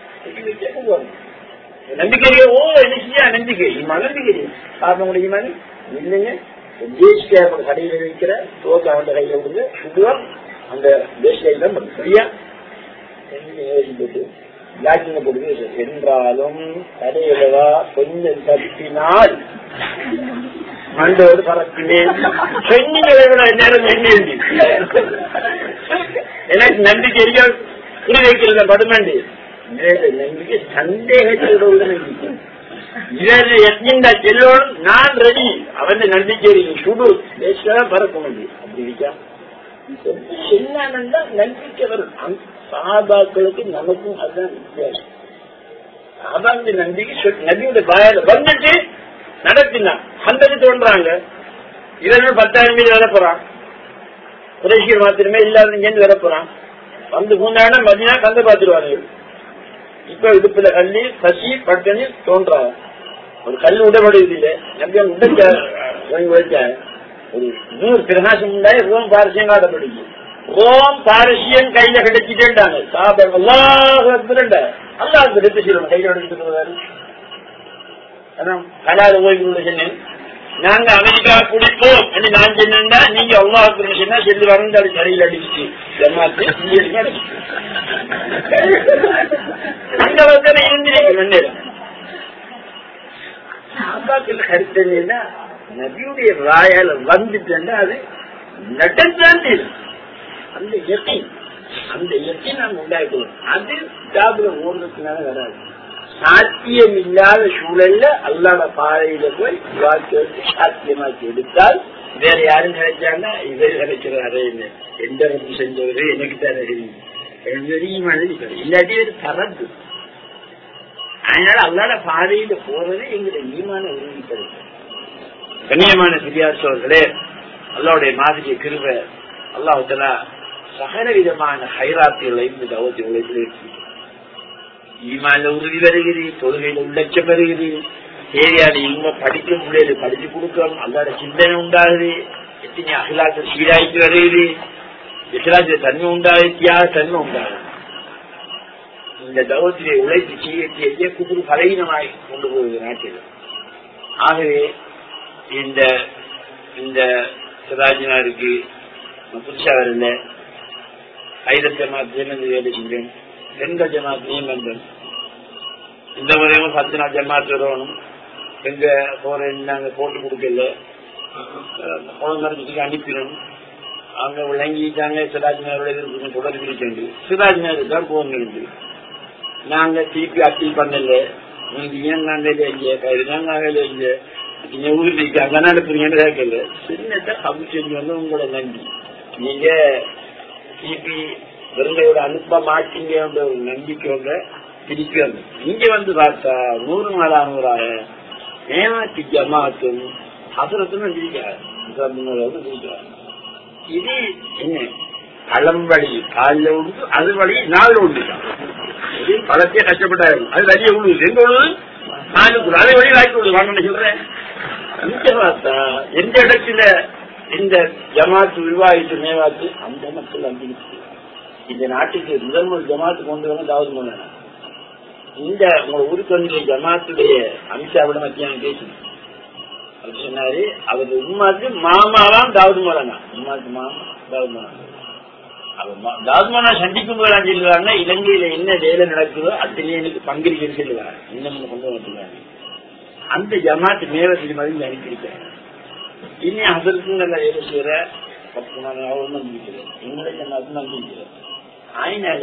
நம்பிக்கை ஓ என்ன செய்யா நம்பிக்கை இம்மா நம்பிக்கை பார்க்க முடியுமா இல்லைங்க தேசிய கடையில் வைக்கிற தோக்க அவன் கையில விடுங்க சுடுவார் அந்த தேசிய தான் சரியா போட்டு லாக்கிங்க போட்டு என்றாலும் கடையிலவா கொஞ்சம் தப்பினால் மண்டோடு பறக்கினேன் சொன்னீங்க நேரம் எண்ணி எனக்கு நம்பிக்கை இருக்க குறி வைக்கிறத படுமாண்டி நம்பிக்கை சந்தேகத்தோட உள்ள நம்பிக்கை இவர் எத்தின்டா செல்லோடும் நான் ரெடி அவன் நம்பிக்கை சுடு தேசம் பறக்க முடியும் அப்படி இருக்கா என்னன்னா நம்பிக்கை வரும் சாபாக்களுக்கு நமக்கும் அதுதான் வித்தியாசம் சாபாங்க நம்பிக்கை நபியோட பாயால வந்துட்டு நடத்தினான் ஹந்தக்கு தோன்றாங்க இரண்டு பத்தாயிரம் மீது வரப்போறான் குறைசியர் மாத்திரமே இல்லாத இங்க வரப்போறான் வந்து மூணாயிரம் மதினா கந்த பாத்துருவாங்க இப்ப இடுப்புல கல்லி பசி பட்டணி தோன்றாங்க ஒரு கல் உடப்படுவது இல்லை நம்பியான் உடச்ச ஒரு நூறு பிரகாசம் உண்டாய் ரோம் பாரசியம் காட்டப்படுது ரோம் பாரசியன் கையில கிடைச்சிட்டேன்டாங்க சாபம் அல்லாஹ் அல்லாஹ் எடுத்து செய்யணும் கையில எடுத்துட்டு கலாத ஓய்வு சொன்னேன் நாங்க அமெரிக்கா குடிப்போம் என்று நான் சொன்னா நீங்க அல்லாஹ் சொன்னா செல்லு வரந்து அது சரியில் அடிச்சு ஜமாத்து அங்க வந்து இருந்திருக்கு முன்னேறும் சாபாக்கள் கருத்து என்னன்னா நபியுடைய வாயால வந்துட்டா அது நடந்தான் அந்த எத்தி அந்த இயற்கை நாம் உண்டாக்கணும் அது கிதாபுல ஓடுறதுனால வராது சாத்தியம் இல்லாத சூழல்ல அல்லாத பாதையில போய் வாழ்க்கை சாத்தியமாக்கி எடுத்தால் வேற யாரும் நினைச்சாங்க இவர் நினைக்கிறாரு எந்த ரப்பு செஞ்சவரு எனக்கு தான் தெரியும் தெரியுமா இல்லாட்டி இது தரது அதனால அல்லாத பாதையில போறது எங்களுடைய ஈமான உறுதி கிடைக்கும் கண்ணியமான சிறியார் சோர்களே அல்லாவுடைய மாதிரிய கிருப அல்லாஹலா சகல விதமான ஹைராத்திகளை இந்த தவத்தை உழைப்பில் இருக்கு ஈமான்ல உறுதி வருகிறது தொழுகையில உள்ளட்சம் வருகிறது தேவையான இவங்க படிக்கும் பிள்ளைகள் படிச்சு கொடுக்கிறோம் அல்லாத சிந்தனை உண்டாகுது எத்தனை அகிலாக்கள் சீராய்த்து வருகிறது இஸ்லாத்திய தன்மை உண்டாகுது தியாக தன்மை உண்டாகுது இந்த தவத்திலே உழைத்து செய்ய செய்ய குதிரை பலகீனமாய் கொண்டு போகுது நாட்டில் ஆகவே இந்த இந்த சிராஜினாருக்கு புதுசா வரல ஐதர் ஜமாத் சேர்ந்து வேலை செஞ்சேன் பெண்கள் ஜமாத் நியமனம் இந்த முறையும் பத்து நாள் ஜமாத் வரணும் எங்க போறேன் நாங்க போட்டு கொடுக்கல குழந்தைக்கு அனுப்பிடணும் அவங்க விளங்கிட்டாங்க சிராஜினாரோட இருக்கு தொடர்பு இருக்காங்க சிராஜினாருக்கு தான் போன் இருக்கு நாங்க திருப்பி அப்பீல் பண்ணல நீங்க ஏன் நாங்க இல்ல கருதாங்க இல்ல நீங்க ஊருக்கு அங்க அனுப்புறீங்கன்னு கேட்கல சின்னத்தை கம்மி செஞ்சு வந்து உங்களோட நன்றி நீங்க திருப்பி விருந்தையோட அனுப்ப மாட்டீங்க ஒரு நம்பிக்கையோட திருப்பி வந்து இங்க வந்து பார்த்தா நூறு நாளா நூறாக ஏமாத்தி ஜமாத்தும் அசுரத்தும் வந்திருக்காரு இது என்ன களம் வழி காலில் உண்டு அது வழி நாலு உண்டு இது பழத்தையே கஷ்டப்பட்டாரு அது வழியை உழுது எங்க உழுது நாலுக்குள்ள அதை வழி வாய்ப்பு உழுது வாங்க சொல்றேன் அந்த பார்த்தா எந்த இடத்துல இந்த ஜமாத்து உருவாகிட்டு மேவாத்து அந்த மக்கள் அங்கிருக்கு இந்த நாட்டுக்கு முதல் முதல் ஜமாத்து கொண்டு வந்து தாவது போன இந்த உங்க ஊருக்கு வந்து ஜமாத்துடைய அமித்ஷாவிட மத்தியான பேசணும் அவர் சொன்னாரு அவர் உண்மாக்கு மாமாலாம் தாவது மோலானா உண்மாக்கு மாமா தாவது மோலானா தாத்மானா சந்திக்கும் போது சொல்லுவாங்க இலங்கையில என்ன வேலை நடக்குதோ அத்தனையே எனக்கு பங்களிக்க சொல்லுவாங்க இன்னும் கொண்டு வந்துருவாங்க அந்த ஜமாத்து மேவத்தில் மாதிரி அனுப்பியிருக்காங்க இனி அதற்கு நல்ல வேலை செய்யற பத்து நாள் அவரும் நம்பிக்கிறேன் எங்களை ஜமாத்து நம்பிக்கிறேன் அதனால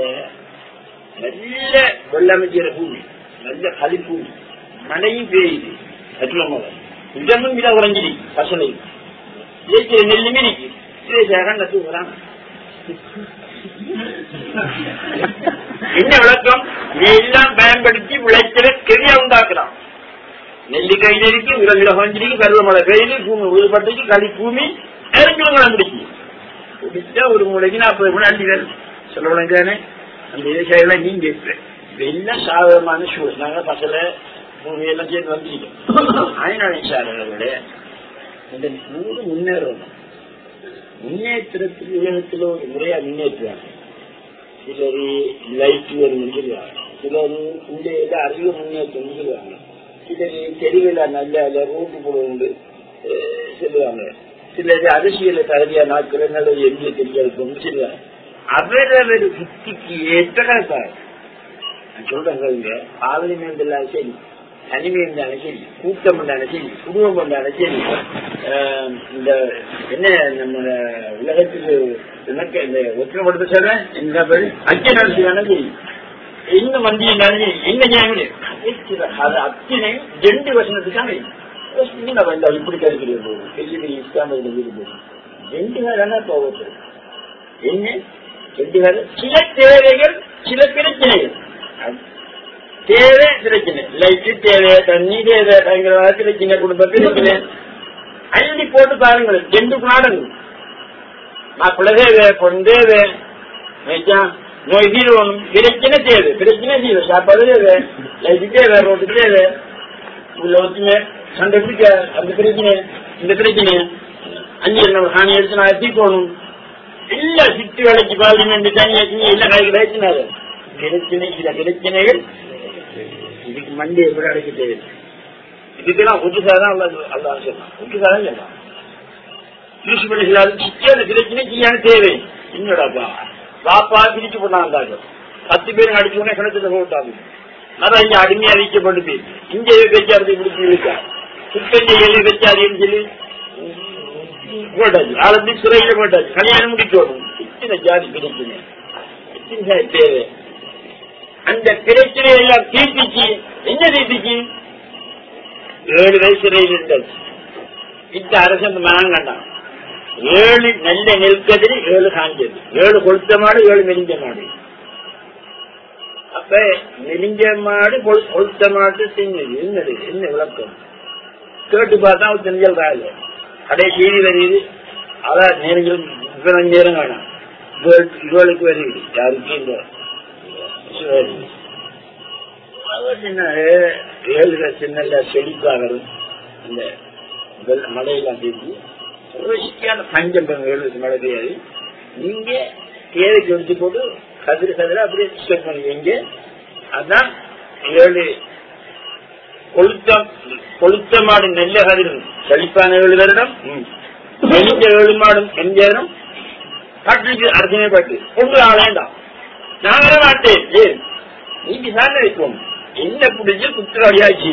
நல்ல வெள்ளமைக்கிற பூமி நல்ல களி பூமி மழையும் பெய்யுது கட்டுல இதமும் விட உறைஞ்சிடி பசலை இயற்கை நெல்லுமே நிற்கி கட்டு வராங்க என்ன விளக்கம் எல்லாம் பயன்படுத்தி விளைச்சல கெரியா உண்டாக்கலாம் நெல்லி கையில இருக்கு உலகில குறைஞ்சிருக்கு பருவமழை பெய்யுது பூமி உழுப்பட்டுக்கு களி பூமி இறங்கிவங்களை முடிச்சு குடிச்சா ஒரு மூளைக்கு நாற்பது மணி அள்ளி வேணும் சொல்ல விளங்கானே அந்த விவசாயம் நீங்க இதெல்லாம் சாதகமான சூழல் நாங்க பக்கத்துல பூமியெல்லாம் சேர்ந்து வந்திருக்கோம் அதனால சாரங்களோட இந்த நூறு முன்னேறணும் முன்னேற்றத்துக்கு உலகத்துல ஒரு முறையா முன்னேற்றுவாங்க சிலர் லைட் வரும் சொல்லுவாங்க சிலர் இந்த அறிவு முன்னேற்றம் சொல்லுவாங்க சிலர் தெருவில் நல்ல ரோட்டு கூட உண்டு சொல்லுவாங்க சிலர் அரசியல தகுதியா நாட்கள் நல்ல எம்பிய தெரியாது சொல்லுவாங்க அவரவர் புத்திக்கு ஏற்ற கருத்தாங்க நான் சொல்றேங்க பாவனை இருந்தாலும் சரி தனிமை இருந்தாலும் சரி கூட்டம் இருந்தாலும் சரி குடும்பம் இருந்தாலும் சரி இந்த என்ன நம்ம உலகத்தில் எனக்கு இந்த ஒற்றுமைப்படுத்த சொல்றேன் என்ன பேரு அச்ச நடத்தினாலும் சரி என்ன வண்டி இருந்தாலும் சரி என்ன ஞாபகம் அது அத்தனை ரெண்டு வசனத்துக்கான இப்படி கருக்கிறது போகும் பெரிய பெரிய இஸ்லாமிய வீடு ரெண்டு பேரான போகிறது என்ன ரெண்டு பேரும் சில தேவைகள் சில பிரச்சனைகள் தேவை பிரச்சனை லைட்டு தேவை தண்ணி தேவை பிரச்சனை குடும்பத்தில் பிரச்சனை அள்ளி போட்டு பாருங்கள் ரெண்டு நாடங்கள் மாப்பிள்ள தேவை பொண்ணு தேவை நோய் தீரணும் பிரச்சனை தேவை பிரச்சனை தேவை சாப்பாடு தேவை லைட்டு தேவை ரோட்டு தேவை உள்ள ஒத்துமை சண்டை பிடிக்க அந்த பிரச்சனை இந்த பிரச்சனை அஞ்சு ஹானி எடுத்து நான் எத்தி போகணும் எல்லா சிட்டு வேலைக்கு பார்லிமெண்ட் தனியாச்சு எல்லா காய்க்கு வச்சுனாரு பிரச்சனை சில பிரச்சனைகள் இதுக்கு மண்டி எப்படி அடைக்க தேவை இதுக்கெல்லாம் புதுசாதான் அல்லா சொல்லலாம் புதுசாதான் சொல்லலாம் யூஸ் பண்ணிக்கலாம் சிக்கியான பிரச்சனை செய்யான தேவை என்னடாப்பா பாப்பா பிரிச்சு போட்டாங்க பத்து பேர் அடிச்சு உடனே கிணத்துல போட்டாங்க அதான் இங்க அடிமையா வைக்கப்படுது இங்க வச்சாரு பிடிச்சி இருக்கா சுத்தஞ்செய்யல வச்சாருன்னு சொல்லி போட்டாச்சு ஆளந்து சிறையில போட்டாச்சு கல்யாணம் முடிக்கணும் இத்தனை ஜாதி பிரச்சனை சின்ன தேவை அந்த பிரச்சனை எல்லாம் தீர்த்துச்சு என்ன தீர்த்துச்சு ஏழு வயசு சிறையில் இருந்தது இந்த அரசன் மனம் கண்டான் ஏழு நல்ல நெல்கதிரி ஏழு காஞ்சது ஏழு கொளுத்த மாடு ஏழு மெலிஞ்ச மாடு அப்ப மெலிஞ்ச மாடு கொழு- கொளுத்த மாடு தின்னது என்னது என்ன விளக்கம் கேட்டு பார்த்தா அவன் தெரிஞ்சல் கால கடை செய்தி வருது அதான் நேரங்கள் இவ்வளவு நேரம் காணும் இவளுக்கு வருது யாருக்கு இந்த சிவாஜி. அவர் சொன்னாரு ஏழு சின்ன செழிப்பாகரும் அந்த வெள்ள- மழையெல்லாம் பேசி ருசிக்கான பஞ்சம் பாருங்க, ஏழு மழை பெய்யாது நீங்க தேவைக்கு எடுத்து போட்டு கதிர கதிர அப்படியே ஸ்டெப் பண்ணுவீங்க அதான் ஏழு கொளுத்தம் கொளுத்த மாடு நெல்ல கதிரும் செழிப்பான ஏழு வருடம் மெலிஞ்ச ஏழு மாடும் எஞ்சேரும் பட்டுக்கு அர்த்தமே பட்டு ஒன்று ஆளேண்டாம் நான் வர மாட்டேன் ஏன் நீங்க தான் இருக்கும் என்ன பிடிச்சி குற்றவாளியாச்சு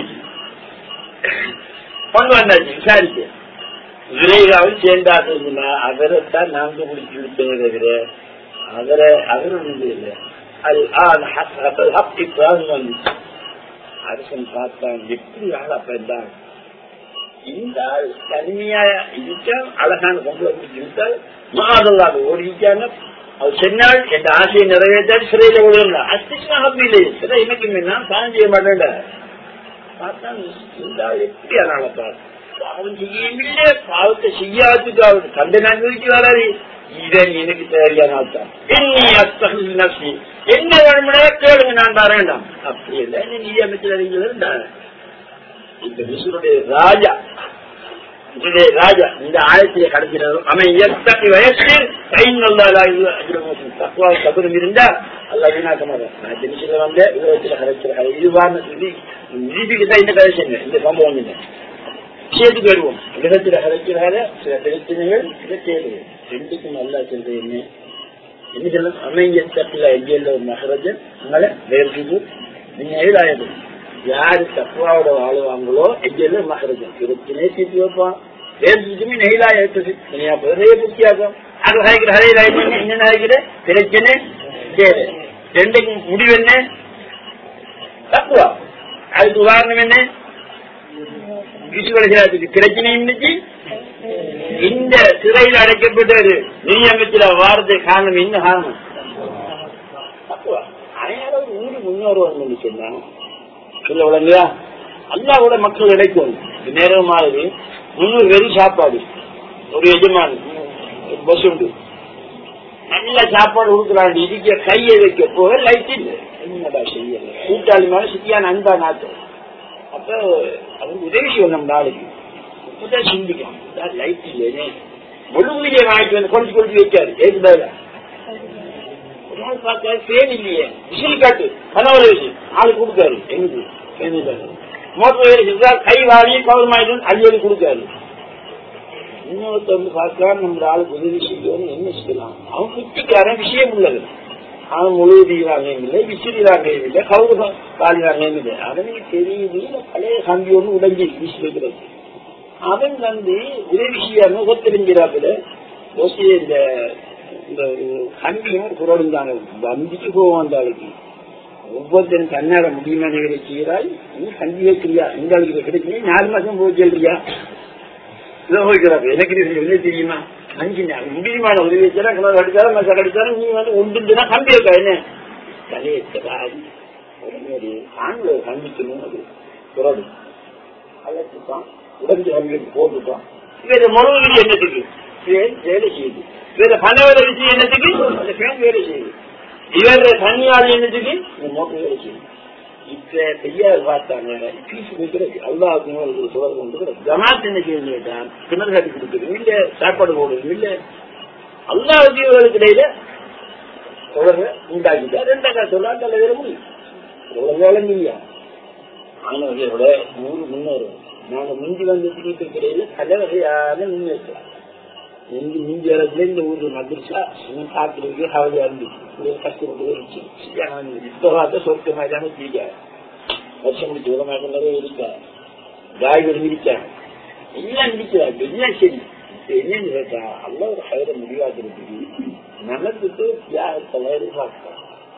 கொண்டு வந்தாச்சு விசாரிக்க விரைவாவில் சேர்ந்தார்கள் அவரைத்தான் நாங்க பிடிச்சி விட்டேன் தவிர அவரை அவர் ஒன்று இல்லை அது இப்பதான் வந்துச்சு அரசன் பார்த்தான் எப்படி ஆள் அப்ப இருந்தான் இந்த ஆள் தனிமையா இருக்கா அழகான பொம்பளை பிடிச்சி விட்டால் மாதல்லாது ஓடிக்காங்க அவர் சொன்னால் என் ஆசையை நிறைவேற்றால் சிறையில விடுங்க அஸ்திஷ்மாக இல்லை சிறை எனக்கு நான் சாயம் செய்ய மாட்டேன்ல பார்த்தா இந்த ஆள் எப்படி அதனால பார்த்து பாவம் செய்யவில்லை பாவத்தை செய்யாதுக்கு அவர் கண்ட அனுபவிச்சு வராது இவன் எனக்கு தேவையான ஆள்தான் என்னை அஸ்தகில் நசி என்ன வேணும்னா கேளுங்க நான் தரேன்டாம் அப்படி இல்லை நீ நிதி அமைச்சர் தான் இந்த விசுடைய ராஜா இதே ராஜா இந்த ஆயத்திலே கடக்கிறாரோ அவன் எத்தனை வயசு கை நல்லா தக்குவா தகுதி இருந்தா அல்ல வீணாக்கமாக நான் ஜெனிசில வந்த உலகத்தில் கரைக்கிற இதுவான சொல்லி நீதிக்கு தான் இந்த கதை சொன்னேன் இந்த சம்பவம் என்ன விஷயத்துக்கு வருவோம் உலகத்தில் கரைக்கிறார சில பிரச்சனைகள் இதை தேவை ரெண்டுக்கும் நல்லா சொல்றது என்ன என்ன சொல்ல அமைஞ்சன் தப்பில எங்கேயுள்ள ஒரு மகரஜன் உங்களை வேறு நீங்க ஏழாயிரம் யாரு தக்குவாவோட வாழுவாங்களோ எங்கேயுள்ள மகரஜன் பிரச்சனையை தீர்த்து வைப்பான் வேறு நெய்லா எடுத்தது பெரிய புத்தியாகும் அது ஹாய்க்கிற ஹரையில் ஆயிடுச்சு என்ன ஆகிக்கிற பிரச்சனை தேவை ரெண்டுக்கும் முடிவு என்ன தக்குவா அதுக்கு உதாரணம் என்ன விசுவலத்துக்கு பிரச்சனை இருந்துச்சு இந்த சிறையில் அடைக்கப்பட்டது நிதியமைச்சர் வாரத்தை காரணம் என்ன காரணம் தக்குவா அனைவரும் ஊரு முன்னோர் வந்து சொன்னாங்க சொல்ல விளங்குதா அல்லாவோட மக்கள் கிடைக்கும் நேரம் மாதிரி முன்னூறு வெறும் சாப்பாடு ஒரு எஜமான் பஸ் உண்டு நல்ல சாப்பாடு கொடுக்குறாங்க இதுக்க கையை வைக்க போக லைட் இல்லை என்னடா செய்யல கூட்டாளி மேல சித்தியான அன்பா நாட்டு அப்ப அவருக்கு உதவி செய்யும் நம்ம நாளைக்கு இப்பதான் சிந்திக்கும் லைட் இல்லையே முழுமையை வாங்கிட்டு வந்து கொண்டு கொண்டு வைக்காரு ஏது பதில ஒரு நாள் பார்த்தா ஃபேன் இல்லையே விசில் காட்டு கனவுல வச்சு ஆளு கொடுக்காரு எங்களுக்கு மோட்டர் வேலை செஞ்சா கை வாங்கி கவர் மாதிரி அள்ளி கொடுக்காரு இன்னொருத்த வந்து பார்க்கலாம் நம்ம ஆளுக்கு உதவி செய்யணும் என்ன செய்யலாம் அவன் குட்டிக்காரன் விஷயம் உள்ளது அவன் முழுவதி வாங்கியதில்லை விசிறி வாங்கியதில்லை கவுரு காலி வாங்கியதில்லை அவனுக்கு தெரியுது பழைய கம்பி ஒன்று உடஞ்சி வீசி வைக்கிறது அவன் வந்து உதவி செய்ய முகத்தெரிஞ்சிடாப்புல இந்த இந்த ஒரு கம்பியும் ஒரு குரல் இருந்தாங்க வந்திக்கு போவோம் அந்த ஆளுக்கு ஒவ்வொருத்தரும் தன்னால முடியுமா நிகழ செய்கிறாய் நீ கஞ்சி வைக்கிறியா இந்த ஆளுக்கு கிடைக்கிறீங்க நாலு மாசம் போய் சொல்றியா எனக்கு என்ன தெரியுமா அஞ்சு நாள் முடியுமான உதவி வச்சா கிணறு அடிச்சாலும் மசா அடிச்சாலும் நீ வந்து ஒன்றுனா கம்பி வைக்கா என்ன தலையத்தராதி உடனே ஆண்களை கண்டிக்கணும் அது குரல் அழைச்சுட்டான் உடஞ்சு கம்பிக்கு போட்டுட்டான் வேற மொழி என்னத்துக்கு வேலை செய்யுது வேற பணவரை விஷயம் என்னத்துக்கு அந்த ஃபேன் வேலை செய்யுது இவர தனியாள் என்னதுக்கு இந்த மோட்டர் வேலை செய்யுது இப்ப பெரியார் பார்த்தாங்க பீஸ் கொடுக்கிறது அல்லாவுக்கு ஒரு சுவர் கொண்டு ஜமாத் என்ன செய்யணும் கேட்டான் கிணறு கட்டி கொடுக்குறது இல்ல சாப்பாடு போடுறது இல்ல அல்லா உத்தியோகங்களுக்கு இடையில தொடர்பு உண்டாக்கிட்டா ரெண்டாக்கா சொல்லாட்ட வேற முடியும் எவ்வளவு வேலை இல்லையா மாணவர்களோட நூறு முன்னோரு நாங்க முந்தி வந்ததுக்கு இடையில கலவகையான முன்னேற்றம் எங்க மிஞ்சி இடத்துல இந்த ஊர்ல மதுரிச்சா இன்னும் காத்துருக்கு ஹவலியா இருந்துச்சு கஷ்டப்பட்டு இருந்துச்சு இப்ப பார்த்தா சொர்க்க மாதிரி பிடிக்காது வருஷம் முடிச்சு உலமாக நிறைய இருக்கா காய்கறி இருக்கா எல்லாம் இருக்கிறாங்க எல்லாம் சரி என்னன்னு கேட்டா அல்ல ஒரு ஹயர முடிவாக்குறதுக்கு நடந்துட்டு தியாகத்தை எதிர்பார்க்கலாம்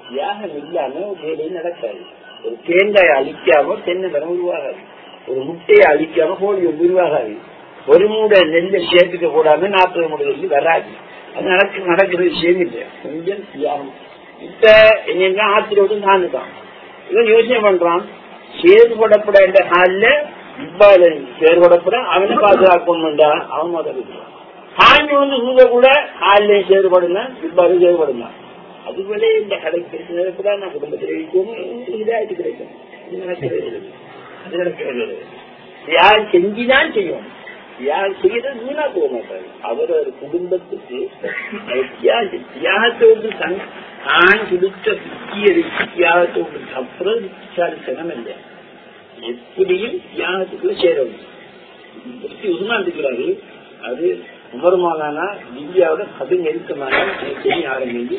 தியாகம் இல்லாம ஒரு வேலையும் நடக்காது ஒரு தேங்காயை அழிக்காம தென்னை மரம் உருவாகாது ஒரு முட்டையை அழிக்காம கோழி உருவாகாது ஒரு மூட நெல்லை சேர்த்துக்க கூடாம நாற்பது மூட நெல் வராது அது நடக்க நடக்கிற விஷயம் இல்லை கொஞ்சம் தியாகம் இப்ப என்னன்னா ஆத்திர விட்டு நானுதான் இவன் யோசனை பண்றான் செயல்படப்பட என்ற நாள்ல இவ்வாறு செயல்படப்பட அவனை பாதுகாக்கணும்டா அவன் முதல்ல சாமி வந்து சூழ கூட காலையில செயல்படுங்க இவ்வாறு செயல்படுங்க அதுபோல இந்த கடை பிரச்சனை நான் குடும்பத்தில் இருக்கணும் இதாயிட்டு கிடைக்கும் இது நடக்கிறது இல்லை. அது நடக்கிறது இல்லை. யார் செஞ்சுதான் செய்யும் யார் செய்யறது வீணா போக மாட்டாரு அவர் ஒரு குடும்பத்துக்கு அவர் தியாகம் தியாகத்தோடு தன் தான் கொடுத்த புத்திய தியாகத்தோடு அப்புறம் விசாரித்தனம் இல்லை எப்படியும் தியாகத்துக்குள்ள சேரணும் புத்தி உஸ்மான் இருக்கிறாரு அது உமர்மானா இந்தியாவோட கது நெருக்கமான செய்ய ஆரம்பிச்சு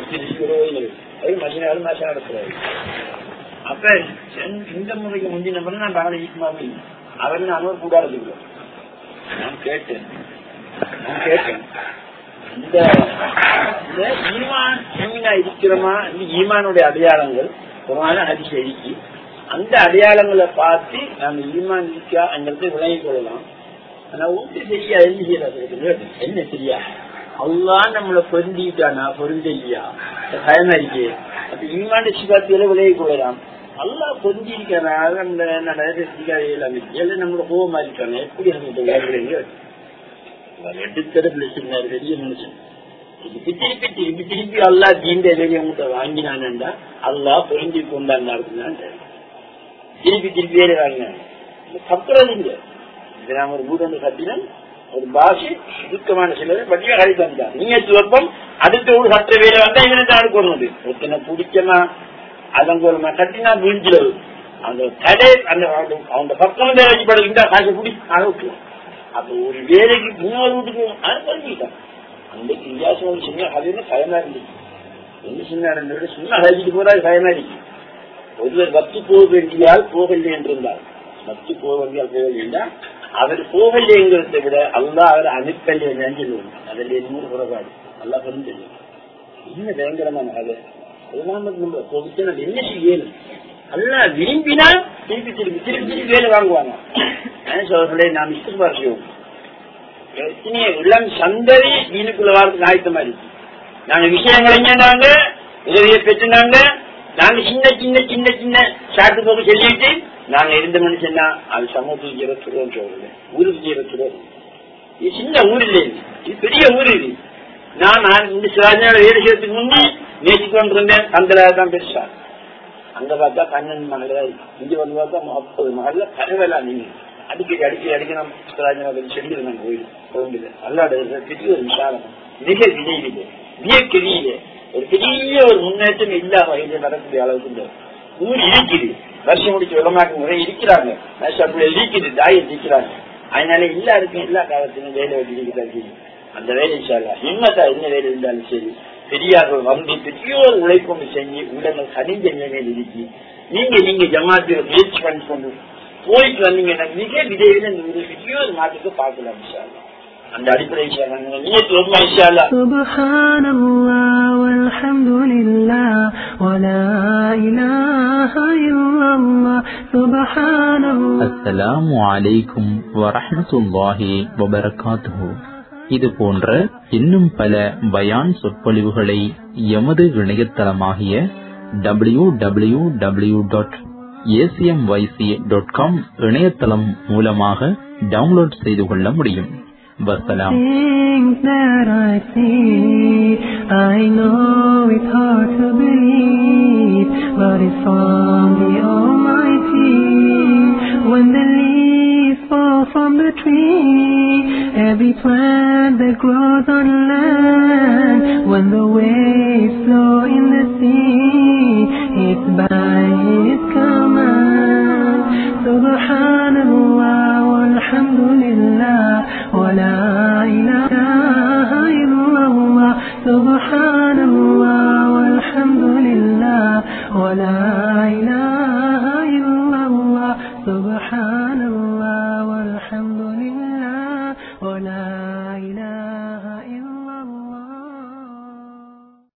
அது மசினாலும் மாசம் நடத்துறாரு அப்ப இந்த- இந்த முறைக்கு முந்தின முறை நான் பகல ஈஸ்மாமி அவர் நானும் கூடாது நான் கேட்டேன் நான் கேட்டேன் இந்த இந்த ஈமான் ஈமினா இருக்கிறோமா இந்த ஈமானுடைய அடையாளங்கள் குரான ஹதீஸ் எழுதி அந்த அடையாளங்களை பார்த்து நம்ம ஈமான் இருக்கா என்கிறது விளங்கிக் கொள்ளலாம் ஆனா ஒன்று சரியா என்ன செய்யறது என்ன சரியா அல்லா நம்மளை பொருந்திட்டானா பொருந்தலையா பயமா இருக்கே அப்ப ஈமான் சிவாத்தியில விலகிக் கொள்ளலாம் அல்லா பொருந்திருக்கான அந்த நடவடிக்கைகள் எல்லாம் நம்மளோட கோபமா இருக்காங்க எப்படி நம்ம வேறுகிறீங்க எடுத்தடத்துல சொன்னார் பெரிய மனுஷன் திருப்பி திருப்பி திருப்பி திருப்பி அல்லா தீண்ட எதிரி உங்கள்கிட்ட வாங்கினான்டா அல்லா பொருந்தி கொண்டான் திருப்பி திருப்பி வேலை வாங்கினான் தப்புறது இல்ல இது நாம ஒரு வீடு ஒன்று கட்டினோம் ஒரு பாஷை சுருக்கமான சிலர் வட்டியா கழி தந்தான் நீங்க சொற்பம் அடுத்த ஒரு சட்ட வேலை வந்தா இவனை தான் அடுக்கணும் ஒருத்தனை பிடிச்சமா அதங்கோலமா கட்டினா வீழ்ச்சிலவு அந்த கடை அந்த அவங்க பக்கம் வந்து வச்சு படுகின்ற காசு பிடி அளவுக்கு அப்ப ஒரு வேலைக்கு இன்னொரு வீட்டுக்கு அனுப்பிட்டான் அந்த வித்தியாசம் சின்ன கதையில பயமா இருந்துச்சு என்ன சின்ன இருந்தது சும்மா கழிச்சிட்டு போறா பயமா இருக்கு ஒருவர் வத்து போக வேண்டியால் போகவில்லை என்றிருந்தார் வத்து போக வேண்டியால் போகவில்லை என்றால் அவர் போகலைங்கிறதை விட அல்லா அவர் அனுப்பலை நினைஞ்சது அதில் நூறு குறைபாடு நல்லா புரிஞ்சது என்ன பயங்கரமான கதை அதெல்லாம் நம்ம கொடுத்து நம்ம என்ன செய்யணும் அல்லா விரும்பினா திருப்பி திருப்பி திருப்பி திருப்பி வேலை வாங்குவாங்க சோதனை நாம் இஷ்டப்பார் செய்வோம் எத்தனையோ இளம் சந்ததி வீணுக்குள்ள வாரத்துக்கு ஆயத்தமா இருக்கு நாங்க விஷயங்கள் என்னன்னாங்க உதவியை பெற்றுனாங்க நாங்க சின்ன சின்ன சின்ன சின்ன சாட்டு போக சொல்லிட்டு நாங்க இருந்த மனுஷன்னா அது சமூகத்துக்கு இருபத்தி ரூபா சொல்றது ஊருக்கு இருபத்தி ரூபா இது சின்ன ஊர் இல்லை இது. இது பெரிய ஊர் இது நான் நான் இந்த சிவாஜியோட வேலை செய்யறதுக்கு முன்னே நேற்று கொண்டு இருந்தேன் கந்தலா தான் பெருசா அங்க பார்த்தா பன்னெண்டு மகள் தான் இருக்கு இங்க வந்து பார்த்தா முப்பது மகள்ல கனவெல்லா நீங்க அடிக்கடி அடிக்கடி அடிக்க நம்ம சிவராஜன் செஞ்சிருந்தாங்க கோயில் கோவில் அல்லாட பெரிய ஒரு விசாலம் மிக விதையிலே வியக்கெரியிலே ஒரு பெரிய ஒரு முன்னேற்றம் இல்லா வகையில நடக்கூடிய அளவுக்கு இந்த ஊர் இருக்குது வருஷம் முடிச்சு உடமாக்க முறை இருக்கிறாங்க அப்படி இருக்குது தாயை இருக்கிறாங்க அதனால எல்லாருக்கும் எல்லா காலத்திலும் வேலை வெட்டி இருக்கிறாங்க அந்த வேலை சாலா ஹிம்மத்தா என்ன வேலை இருந்தாலும் சரி பெரியார்கள் வந்து பெரிய ஒரு உழைப்பு செஞ்சு உடனே கனிஞ்ச நிலைமையில் இருக்கு நீங்க நீங்க ஜமாத்து முயற்சி பண்ணி கொண்டு போயிட்டு வந்தீங்கன்னா மிக விதையில இந்த ஒரு பெரிய ஒரு மாற்றத்தை பார்க்கலாம் இன்ஷால்லா. அந்த அடிப்படை நீங்க ரொம்ப இன்ஷால்லா سبحان الله والحمد لله ولا إله إلا الله سبحان الله அஸ்ஸலாமு அலைக்கும் வரஹ்மத்துல்லாஹி வபரகாத்துஹு இது போன்ற இன்னும் பல பயான் சொற்பொழிவுகளை எமது இணையதளமாகிய W W W dot ACMYC dot com இணையதளம் மூலமாக டவுன்லோட் செய்து கொள்ள முடியும் வசலாம் Things that I see, I know it's hard to believe, but it's from the Almighty. When the leaves fall from the tree, every plant that grows on land, when the waves flow in the sea, it's by His command. Subhanallah walhamdulillah wa la ilaha illallah. Subhanallah walhamdulillah wa la ilaha illallah. Subhan